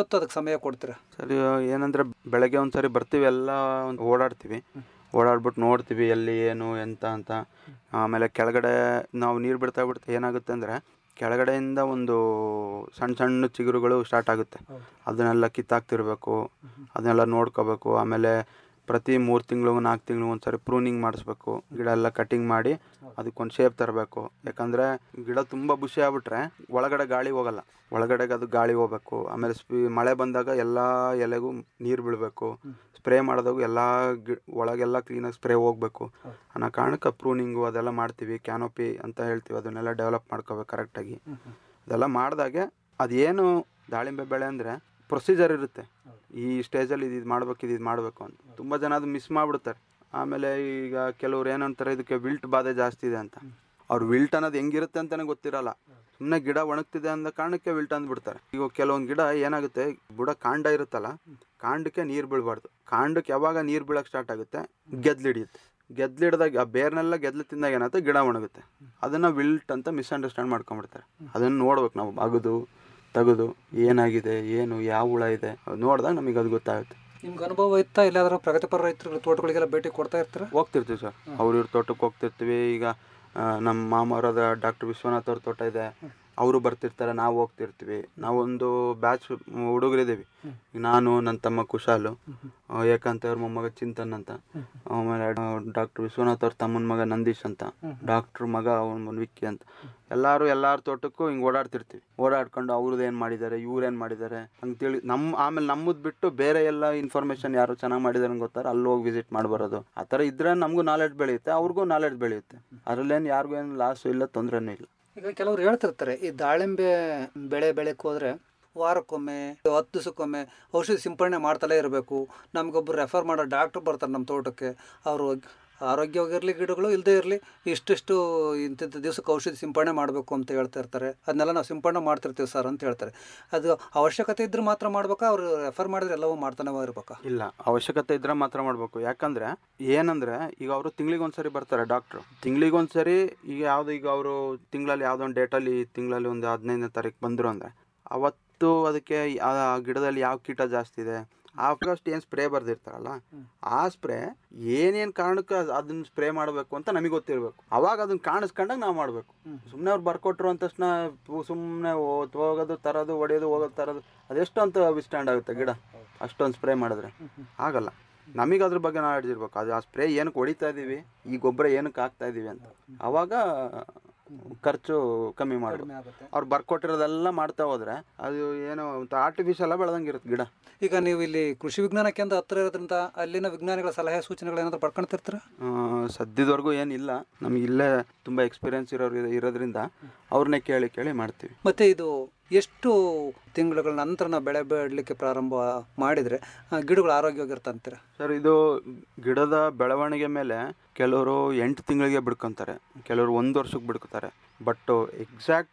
ಎಷ್ಟೊತ್ತು ಅದಕ್ಕೆ ಸಮಯ ಕೊಡ್ತೀರಾ ಸರಿ ಏನಂದ್ರೆ ಬೆಳಗ್ಗೆ ಒಂದ್ಸರಿ ಬರ್ತೀವಿ ಎಲ್ಲ ಒಂದ್ ಓಡಾಡ್ತೀವಿ ಓಡಾಡ್ಬಿಟ್ಟು ನೋಡ್ತೀವಿ ಎಲ್ಲಿ ಏನು ಎಂತ ಅಂತ ಆಮೇಲೆ ಕೆಳಗಡೆ ನಾವು ನೀರು ಬಿಡ್ತಾ ಬಿಡ್ತಾ ಏನಾಗುತ್ತೆ ಅಂದರೆ ಕೆಳಗಡೆಯಿಂದ ಒಂದು ಸಣ್ಣ ಸಣ್ಣ ಚಿಗುರುಗಳು ಸ್ಟಾರ್ಟ್ ಆಗುತ್ತೆ ಅದನ್ನೆಲ್ಲ ಕಿತ್ತಾಕ್ತಿರ್ಬೇಕು ಅದನ್ನೆಲ್ಲ ನೋಡ್ಕೋಬೇಕು ಆಮೇಲೆ ಪ್ರತಿ ಮೂರು ತಿಂಗಳು ನಾಲ್ಕು ತಿಂಗಳು ಒಂದ್ಸರಿ ಪ್ರೂನಿಂಗ್ ಮಾಡಿಸ್ಬೇಕು ಗಿಡ ಎಲ್ಲ ಕಟಿಂಗ್ ಮಾಡಿ ಅದಕ್ಕೊಂದು ಶೇಪ್ ತರಬೇಕು ಯಾಕಂದರೆ ಗಿಡ ತುಂಬ ಬುಷಿ ಆಗ್ಬಿಟ್ರೆ ಒಳಗಡೆ ಗಾಳಿ ಹೋಗಲ್ಲ ಒಳಗಡೆಗೆ ಅದು ಗಾಳಿ ಹೋಗ್ಬೇಕು ಆಮೇಲೆ ಸ್ಪಿ ಮಳೆ ಬಂದಾಗ ಎಲ್ಲ ಎಲೆಗೂ ನೀರು ಬೀಳಬೇಕು ಸ್ಪ್ರೇ ಮಾಡಿದಾಗ ಎಲ್ಲ ಗಿ ಒಳಗೆಲ್ಲ ಕ್ಲೀನಾಗಿ ಸ್ಪ್ರೇ ಹೋಗ್ಬೇಕು ಅನ್ನೋ ಕಾರಣಕ್ಕೆ ಪ್ರೂನಿಂಗು ಅದೆಲ್ಲ ಮಾಡ್ತೀವಿ ಕ್ಯಾನೋಪಿ ಅಂತ ಹೇಳ್ತೀವಿ ಅದನ್ನೆಲ್ಲ ಡೆವಲಪ್ ಮಾಡ್ಕೋಬೇಕು ಕರೆಕ್ಟಾಗಿ ಅದೆಲ್ಲ ಮಾಡಿದಾಗೆ ಅದೇನು ದಾಳಿಂಬೆ ಬೆಳೆ ಅಂದರೆ ಪ್ರೊಸೀಜರ್ ಇರುತ್ತೆ ಈ ಸ್ಟೇಜಲ್ಲಿ ಇದು ಇದು ಮಾಡ್ಬೇಕು ಇದು ಇದು ಮಾಡಬೇಕು ಅಂತ ತುಂಬ ಜನ ಅದು ಮಿಸ್ ಮಾಡಿಬಿಡ್ತಾರೆ ಆಮೇಲೆ ಈಗ ಕೆಲವ್ರು ಏನಂತಾರೆ ಇದಕ್ಕೆ ವಿಲ್ಟ್ ಬಾಧೆ ಜಾಸ್ತಿ ಇದೆ ಅಂತ ಅವ್ರು ವಿಲ್ಟ್ ಅನ್ನೋದು ಹೆಂಗಿರುತ್ತೆ ಅಂತಲೇ ಗೊತ್ತಿರಲ್ಲ ಸುಮ್ಮನೆ ಗಿಡ ಒಣಗ್ತಿದೆ ಅಂದ ಕಾರಣಕ್ಕೆ ವಿಲ್ಟ್ ಅಂದ್ಬಿಡ್ತಾರೆ ಈಗ ಕೆಲವೊಂದು ಗಿಡ ಏನಾಗುತ್ತೆ ಬುಡ ಕಾಂಡ ಇರುತ್ತಲ್ಲ ಕಾಂಡಕ್ಕೆ ನೀರು ಬೀಳಬಾರ್ದು ಕಾಂಡಕ್ಕೆ ಯಾವಾಗ ನೀರು ಬೀಳಕ್ಕೆ ಸ್ಟಾರ್ಟ್ ಆಗುತ್ತೆ ಗೆದ್ಲು ಹಿಡಿಯುತ್ತೆ ಗೆದ್ಲು ಹಿಡ್ದಾಗ ಆ ಬೇರ್ನೆಲ್ಲ ಗೆದ್ಲು ತಿಂದಾಗ ಏನಾಗುತ್ತೆ ಗಿಡ ಒಣಗುತ್ತೆ ಅದನ್ನು ವಿಲ್ಟ್ ಅಂತ ಮಿಸ್ಅಂಡರ್ಸ್ಟ್ಯಾಂಡ್ ಮಾಡ್ಕೊಂಡ್ಬಿಡ್ತಾರೆ ಅದನ್ನು ನೋಡ್ಬೇಕು ನಾವು ಅಗದು ತೆಗೆದು ಏನಾಗಿದೆ ಏನು ಯಾವ ಹುಳ ಇದೆ ಅದು ನೋಡಿದಾಗ ನಮಗೆ ಅದು ಗೊತ್ತಾಗುತ್ತೆ ನಿಮ್ಗೆ ಅನುಭವ ಇತ್ತಾ ಇಲ್ಲಾದ್ರೂ ಪ್ರಗತಿಪರ ರೈತರ ತೋಟಗಳಿಗೆಲ್ಲ ಭೇಟಿ ಕೊಡ್ತಾ ಇರ್ತೀರಾ ಹೋಗ್ತಿರ್ತೀವಿ ಸರ್ ಅವ್ರ ಇವ್ರ ತೋಟಕ್ಕೆ ಹೋಗ್ತಿರ್ತೀವಿ ಈಗ ಆ, ನಮ್ಮ ಮಾಮವರದ ಡಾಕ್ಟರ್ ವಿಶ್ವನಾಥ್ ಅವ್ರ ತೋಟ ಇದೆ ಅವರು ಬರ್ತಿರ್ತಾರೆ ನಾವು ಹೋಗ್ತಿರ್ತೀವಿ ನಾವೊಂದು ಬ್ಯಾಚ್ ಹುಡುಗರಿದ್ದೀವಿ ನಾನು ನನ್ನ ತಮ್ಮ ಕುಶಾಲು ಆ, ಏಕಾಂತ ಅವ್ರ ಮೊಮ್ಮಗ ಚಿಂತನ್ ಅಂತ ಆಮೇಲೆ ಡಾಕ್ಟರ್ ವಿಶ್ವನಾಥ್ ಅವ್ರ ತಮ್ಮನ ಮಗ ನಂದೀಶ್ ಅಂತ ಡಾಕ್ಟ್ರ್ ಮಗ ಅವನ ವಿಕ್ಕಿ ಅಂತ ಎಲ್ಲರೂ ಎಲ್ಲಾರ ತೋಟಕ್ಕೂ ಹಿಂಗೆ ಓಡಾಡ್ತಿರ್ತೀವಿ ಓಡಾಡ್ಕೊಂಡು ಅವ್ರದ್ದು ಏನು ಮಾಡಿದ್ದಾರೆ ಇವ್ರು ಏನು ಮಾಡಿದ್ದಾರೆ ಅಂತೇಳಿ ನಮ್ಮ ಆಮೇಲೆ ನಮ್ಮದು ಬಿಟ್ಟು ಬೇರೆ ಎಲ್ಲ ಇನ್ಫಾರ್ಮೇಷನ್ ಯಾರು ಚೆನ್ನಾಗಿ ಮಾಡಿದಾರೆ ಅಂತ ಗೊತ್ತಾರೆ ಅಲ್ಲಿ ಹೋಗಿ ವಿಸಿಟ್ ಮಾಡಿ ಬರೋದು ಆ ಥರ ಇದ್ರೆ ನಮಗೂ ನಾಲೆಡ್ಜ್ ಬೆಳೆಯುತ್ತೆ ಅವ್ರಿಗೂ ನಾಲೆಡ್ಜ್ ಬೆಳೆಯುತ್ತೆ ಅದರಲ್ಲೇನು ಯಾರಿಗೂ ಏನು ಲಾಸು ಇಲ್ಲ ತೊಂದರೆನೂ ಇಲ್ಲ ಈಗ ಕೆಲವ್ರು ಹೇಳ್ತಿರ್ತಾರೆ ಈ ದಾಳಿಂಬೆ ಬೆಳೆ ಬೆಳೆಕ್ ಹೋದ್ರೆ ವಾರಕ್ಕೊಮ್ಮೆ ಹತ್ತು ದಿವಸಕ್ಕೊಮ್ಮೆ ಔಷಧಿ ಸಿಂಪಡಣೆ ಮಾಡ್ತಲೇ ಇರಬೇಕು ನಮಗೊಬ್ಬರು ರೆಫರ್ ಮಾಡೋ ಡಾಕ್ಟ್ರು ಬರ್ತಾರೆ ನಮ್ಮ ತೋಟಕ್ಕೆ ಅವರು ಆರೋಗ್ಯವಾಗಿರಲಿ ಗಿಡಗಳು ಇಲ್ಲದೇ ಇರಲಿ ಇಷ್ಟಿಷ್ಟು ಇಂತಿಂಥ ದಿವಸಕ್ಕೆ ಔಷಧಿ ಸಿಂಪಡಣೆ ಮಾಡಬೇಕು ಅಂತ ಹೇಳ್ತಾ ಇರ್ತಾರೆ ಅದನ್ನೆಲ್ಲ ನಾವು ಸಿಂಪಡಣೆ ಮಾಡ್ತಿರ್ತೀವಿ ಸರ್ ಅಂತ ಹೇಳ್ತಾರೆ ಅದು ಅವಶ್ಯಕತೆ ಇದ್ರೆ ಮಾತ್ರ ಮಾಡ್ಬೇಕಾ ಅವರು ರೆಫರ್ ಮಾಡಿದ್ರೆ ಎಲ್ಲವೂ ಮಾಡ್ತಾನೆ ಇರ್ಬೇಕಾ ಇಲ್ಲ ಅವಶ್ಯಕತೆ ಇದ್ರೆ ಮಾತ್ರ ಮಾಡಬೇಕು ಯಾಕಂದ್ರೆ ಏನಂದ್ರೆ ಈಗ ಅವರು ತಿಂಗಳಿಗೆ ಒಂದ್ಸರಿ ಬರ್ತಾರೆ ಡಾಕ್ಟ್ರು ತಿಂಗಳಿಗೆ ಒಂದ್ಸರಿ ಈಗ ಯಾವ್ದು ಈಗ ಅವರು ತಿಂಗಳಲ್ಲಿ ಯಾವುದೋ ಒಂದು ಡೇಟಲ್ಲಿ ತಿಂಗಳಲ್ಲಿ ಒಂದು ಹದಿನೈದನೇ ತಾರೀಕು ಬಂದರು ಅಂದರೆ ಅವತ್ತು ಅದಕ್ಕೆ ಆ ಗಿಡದಲ್ಲಿ ಯಾವ ಕೀಟ ಜಾಸ್ತಿ ಇದೆ ಆ ಫಸ್ಟ್ ಏನು ಸ್ಪ್ರೇ ಬರ್ದಿರ್ತಾರಲ್ಲ ಆ ಸ್ಪ್ರೇ ಏನೇನು ಕಾರಣಕ್ಕೆ ಅದ್- ಅದನ್ನ ಸ್ಪ್ರೇ ಮಾಡಬೇಕು ಅಂತ ನಮಗೆ ಗೊತ್ತಿರಬೇಕು ಅವಾಗ ಅದನ್ನ ಕಾಣಿಸ್ಕೊಂಡಾಗ ನಾವು ಮಾಡಬೇಕು ಸುಮ್ಮನೆ ಅವ್ರು ಬರ್ಕೊಟ್ರು ಅಂದ ತಕ್ಷಣ ಸುಮ್ಮನೆ ಹೋಗೋದು ತರೋದು ಹೊಡೆಯೋದು ಹೋಗೋದು ತರೋದು ಅದೆಷ್ಟು ಅಂತ ವಿಸ್ಟ್ಯಾಂಡ್ ಆಗುತ್ತೆ ಗಿಡ ಅಷ್ಟೊಂದು ಸ್ಪ್ರೇ ಮಾಡಿದ್ರೆ ಆಗಲ್ಲ ನಮಗೆ ಅದ್ರ ಬಗ್ಗೆ ನಾಲೆಡ್ಜ್ ಇರ್ಬೇಕು ಅದು ಆ ಸ್ಪ್ರೇ ಏನಕ್ಕೆ ಹೊಡಿತಾ ಇದೀವಿ ಈ ಗೊಬ್ಬರ ಏನಕ್ಕೆ ಹಾಕ್ತಾ ಇದೀವಿ ಅಂತ ಅವಾಗ ಖರ್ಚು ಕಮ್ಮಿ ಮಾಡಬೇಕು ಅವ್ರು ಬರ್ಕೊಟ್ಟಿರೋದೆಲ್ಲ ಮಾಡ್ತಾ ಹೋದ್ರೆ ಅದು ಏನೋ ಆರ್ಟಿಫಿಷಿಯಲ್ ಬೆಳೆದಂಗೆ ಇರುತ್ತೆ ಗಿಡ ಈಗ ನೀವು ಇಲ್ಲಿ ಕೃಷಿ ವಿಜ್ಞಾನ ಕೇಂದ್ರ ಹತ್ತಿರ ಇರೋದ್ರಿಂದ ಅಲ್ಲಿನ ವಿಜ್ಞಾನಿಗಳ ಸಲಹೆ ಸೂಚನೆಗಳು ಏನಾದರೂ ಪಡ್ಕೊಳ್ತಿರ್ತೀರಾ ಆ, ಸದ್ಯದವರೆಗೂ ಏನಿಲ್ಲ ನಮ್ಗೆ ಇಲ್ಲೇ ತುಂಬ ಎಕ್ಸ್ಪೀರಿಯನ್ಸ್ ಇರೋರು ಇರೋ- ಇರೋದ್ರಿಂದ ಅವ್ರನ್ನೇ ಕೇಳಿ ಕೇಳಿ ಮಾಡ್ತೀವಿ ಮತ್ತೆ ಇದು ಎಷ್ಟು ತಿಂಗಳುಗಳ ನಂತರ ನಾವು ಬೆಳೆ ಬೆಳಲಿಕ್ಕೆ ಪ್ರಾರಂಭ ಮಾಡಿದರೆ ಗಿಡಗಳು ಆರೋಗ್ಯವಾಗಿರ್ತಂತೀರ ಸರ್ ಇದು ಗಿಡದ ಬೆಳವಣಿಗೆ ಮೇಲೆ ಕೆಲವರು ಎಂಟು ತಿಂಗಳಿಗೆ ಬಿಡ್ಕೊಂತಾರೆ ಕೆಲವರು ಒಂದು ವರ್ಷಕ್ಕೆ ಬಿಡ್ಕೊತಾರೆ ಬಟ್ ಎಕ್ಸಾಕ್ಟ್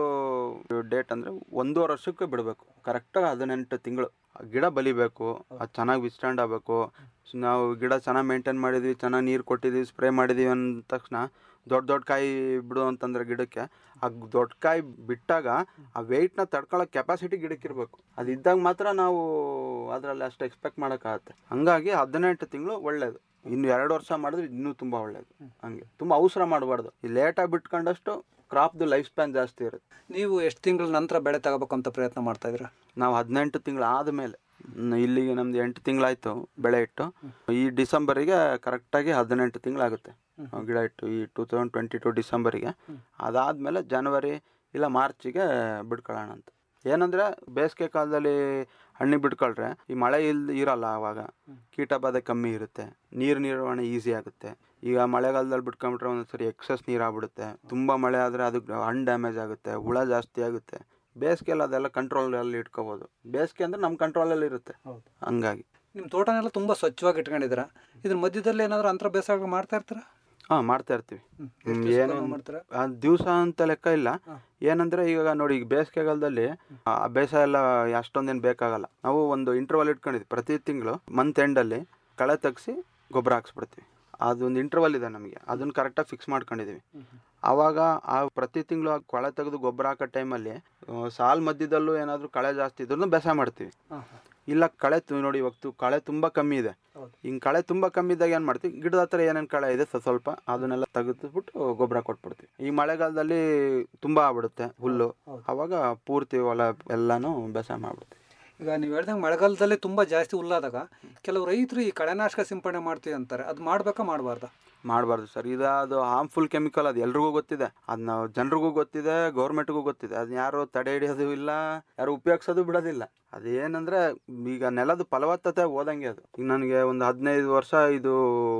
ಡೇಟ್ ಅಂದರೆ ಒಂದೂವರೆ ವರ್ಷಕ್ಕೆ ಬಿಡಬೇಕು ಕರೆಕ್ಟಾಗಿ ಹದಿನೆಂಟು ತಿಂಗಳು ಗಿಡ ಬಲಿಬೇಕು ಅದು ಚೆನ್ನಾಗಿ ವಿಸ್ಟ್ಯಾಂಡ್ ಆಗಬೇಕು ನಾವು ಗಿಡ ಚೆನ್ನಾಗಿ ಮೇಂಟೈನ್ ಮಾಡಿದ್ವಿ ಚೆನ್ನಾಗಿ ನೀರು ಕೊಟ್ಟಿದ್ದೀವಿ ಸ್ಪ್ರೇ ಮಾಡಿದ್ದೀವಿ ಅಂದ ತಕ್ಷಣ ದೊಡ್ಡ ದೊಡ್ಡ ಕಾಯಿ ಬಿಡು ಅಂತಂದ್ರೆ ಗಿಡಕ್ಕೆ ಆ ದೊಡ್ಡ ಕಾಯಿ ಬಿಟ್ಟಾಗ ಆ ವೆಯ್ಟ್ನ ತಡ್ಕೊಳ್ಳೋ ಕೆಪಾಸಿಟಿ ಗಿಡಕ್ಕೆ ಇರಬೇಕು ಅದಿದ್ದಾಗ ಮಾತ್ರ ನಾವು ಅದರಲ್ಲಿ ಅಷ್ಟು ಎಕ್ಸ್ಪೆಕ್ಟ್ ಮಾಡೋಕ್ಕಾಗತ್ತೆ ಹಂಗಾಗಿ ಹದಿನೆಂಟು ತಿಂಗಳು ಒಳ್ಳೇದು ಇನ್ನು ಎರಡು ವರ್ಷ ಮಾಡಿದ್ರೆ ಇನ್ನೂ ತುಂಬ ಒಳ್ಳೇದು ಹಂಗೆ ತುಂಬ ಅವಸರ ಮಾಡಬಾರ್ದು ಈ ಲೇಟಾಗಿ ಬಿಟ್ಕೊಂಡಷ್ಟು ಕ್ರಾಪ್ದು ಲೈಫ್ ಸ್ಪ್ಯಾನ್ ಜಾಸ್ತಿ ಇರುತ್ತೆ ನೀವು ಎಷ್ಟು ತಿಂಗಳ ನಂತರ ಬೆಳೆ ತಗೋಬೇಕು ಅಂತ ಪ್ರಯತ್ನ ಮಾಡ್ತಾ ಇದ್ದೀರಾ ನಾವು ಹದಿನೆಂಟು ತಿಂಗಳು ಆದಮೇಲೆ ಇಲ್ಲಿಗೆ ನಮ್ದು ಎಂಟು ತಿಂಗಳಾಯ್ತು ಬೆಳೆ ಇಟ್ಟು ಈ ಡಿಸೆಂಬರಿಗೆ ಕರೆಕ್ಟಾಗಿ ಹದಿನೆಂಟು ತಿಂಗಳಾಗುತ್ತೆ ನಾವು ಗಿಡ ಇಟ್ಟು ಈ ಟೂ ತೌಸಂಡ್ ಟ್ವೆಂಟಿ ಟು ಡಿಸೆಂಬರಿಗೆ ಅದಾದಮೇಲೆ ಜನವರಿ ಇಲ್ಲ ಮಾರ್ಚಿಗೆ ಬಿಡ್ಕೊಳ್ಳೋಣ ಅಂತ ಏನಂದರೆ ಬೇಸಿಗೆ ಕಾಲದಲ್ಲಿ ಹಣ್ಣಿಗೆ ಬಿಟ್ಕೊಳ್ರೆ ಈ ಮಳೆ ಇಲ್ ಇರಲ್ಲ ಆವಾಗ ಕೀಟ ಬಾಧೆ ಕಮ್ಮಿ ಇರುತ್ತೆ ನೀರು ನಿರ್ವಹಣೆ ಈಸಿ ಆಗುತ್ತೆ ಈಗ ಮಳೆಗಾಲದಲ್ಲಿ ಬಿಟ್ಕೊಂಡ್ಬಿಟ್ರೆ ಒಂದೊಂದ್ಸರಿ ಎಕ್ಸಸ್ ನೀರು ಆಗ್ಬಿಡುತ್ತೆ ತುಂಬ ಮಳೆ ಆದರೆ ಅದು ಹಣ್ಣು ಡ್ಯಾಮೇಜ್ ಆಗುತ್ತೆ ಹುಳ ಜಾಸ್ತಿ ಆಗುತ್ತೆ ಬೇಸಿಗೆಲ್ಲ ಅದೆಲ್ಲ ಕಂಟ್ರೋಲಲ್ಲಿ ಇಟ್ಕೋಬೋದು ಬೇಸಿಗೆ ಅಂದರೆ ನಮ್ಮ ಕಂಟ್ರೋಲಲ್ಲಿ ಇರುತ್ತೆ ಹಂಗಾಗಿ ನಿಮ್ಮ ತೋಟನೆಲ್ಲ ತುಂಬ ಸ್ವಚ್ಛವಾಗಿ ಇಟ್ಕೊಂಡಿದ್ದೀರಾ ಇದ್ರ ಮಧ್ಯದಲ್ಲಿ ಏನಾದರೂ ಅಂತರ ಬೇಸಾಯ ಮಾಡ್ತಾ ಇರ್ತೀರಾ ಹಾಂ ಮಾಡ್ತಾ ಇರ್ತೀವಿ ಎಷ್ಟು ಹ್ಮ್, ದಿವ್ಸಕ್ಕೊಮ್ಮೆ ಏನು ಮಾಡ್ತೀರಾ? ದಿವಸ ಅಂತ ಲೆಕ್ಕ ಇಲ್ಲ ಏನಂದ್ರೆ ಈಗ ನೋಡಿ ಈಗ ಬೇಸಿಗೆಗಾಲದಲ್ಲಿ ಆ ಬೇಸಾಯ ಎಲ್ಲ ಅಷ್ಟೊಂದೇನು ಬೇಕಾಗಲ್ಲ ನಾವು ಒಂದು ಇಂಟರ್ವಲ್ ಇಟ್ಕೊಂಡಿದ್ವಿ ಪ್ರತಿ ತಿಂಗಳು ಮಂತ್ ಎಂಡಲ್ಲಿ ಕಳೆ ತೆಗ್ಸಿ ಗೊಬ್ಬರ ಹಾಕ್ಸ್ಬಿಡ್ತೀವಿ ಅದೊಂದು ಇಂಟರ್ವಲ್ ಇದೆ ನಮಗೆ ಅದನ್ನ ಕರೆಕ್ಟಾಗಿ ಫಿಕ್ಸ್ ಮಾಡ್ಕೊಂಡಿದ್ದೀವಿ ಆವಾಗ ಆ ಪ್ರತಿ ತಿಂಗಳು ಕಳೆ ತೆಗೆದು ಗೊಬ್ಬರ ಹಾಕೋ ಟೈಮಲ್ಲಿ ಸಾಲ್ ಮಧ್ಯದಲ್ಲೂ ಏನಾದರೂ ಕಳೆ ಜಾಸ್ತಿ ಇದ್ರೂ ಬೇಸಾಯ ಮಾಡ್ತೀವಿ ಇಲ್ಲ ಕಳೆ ತು- ನೋಡಿ ಇವಾಗ ತು- ಕಳೆ ತುಂಬ ಕಮ್ಮಿ ಇದೆ ಹಿಂಗೆ ಕಳೆ ತುಂಬ ಕಮ್ಮಿ ಇದ್ದಾಗ ಏನು ಮಾಡ್ತೀವಿ ಗಿಡದ ಹತ್ರ ಏನೇನು ಕಳೆ ಇದೆ ಸ- ಸ್ವಲ್ಪ ಅದನ್ನೆಲ್ಲ ತೆಗೆದುಬಿಟ್ಟು ಗೊಬ್ಬರ ಕೊಟ್ಬಿಡ್ತೀವಿ ಈ ಮಳೆಗಾಲದಲ್ಲಿ ತುಂಬ ಆಗ್ಬಿಡುತ್ತೆ ಹುಲ್ಲು ಆವಾಗ ಪೂರ್ತಿ ಹೊಲ ಎಲ್ಲನೂ ಬೇಸಾಯ ಮಾಡ್ಬಿಡ್ತೀವಿ ಈಗ ನೀವು ಹೇಳ್ದಂಗೆ ಮಳೆಗಾಲದಲ್ಲಿ ತುಂಬ ಜಾಸ್ತಿ ಹುಲ್ಲಾದಾಗ ಕೆಲವು ರೈತರು ಈ ಕಳೆನಾಶಕ ಸಿಂಪಡಣೆ ಮಾಡ್ತೀವಿ ಅಂತಾರೆ ಅದು ಮಾಡ್ಬೇಕಾ ಮಾಡಬಾರ್ದಾ ಮಾಡಬಾರ್ದು ಸರ್ ಇದು ಅದು ಹಾರ್ಮ್ಫುಲ್ ಕೆಮಿಕಲ್ ಅದು ಎಲ್ರಿಗೂ ಗೊತ್ತಿದೆ ಅದನ್ನ ಜನರಿಗೂ ಗೊತ್ತಿದೆ ಗೌರ್ಮೆಂಟ್ಗೂ ಗೊತ್ತಿದೆ ಅದನ್ನ ಯಾರು ತಡೆ ಹಿಡಿಯೋದು ಇಲ್ಲ ಯಾರು ಉಪಯೋಗಿಸೋದು ಬಿಡೋದಿಲ್ಲ ಅದೇನಂದ್ರೆ ಈಗ ನೆಲದ ಫಲವತ್ತತೆ ಹೋದಂಗೆ ಅದು ಈಗ ನನಗೆ ಒಂದು ಹದಿನೈದು ವರ್ಷ ಇದು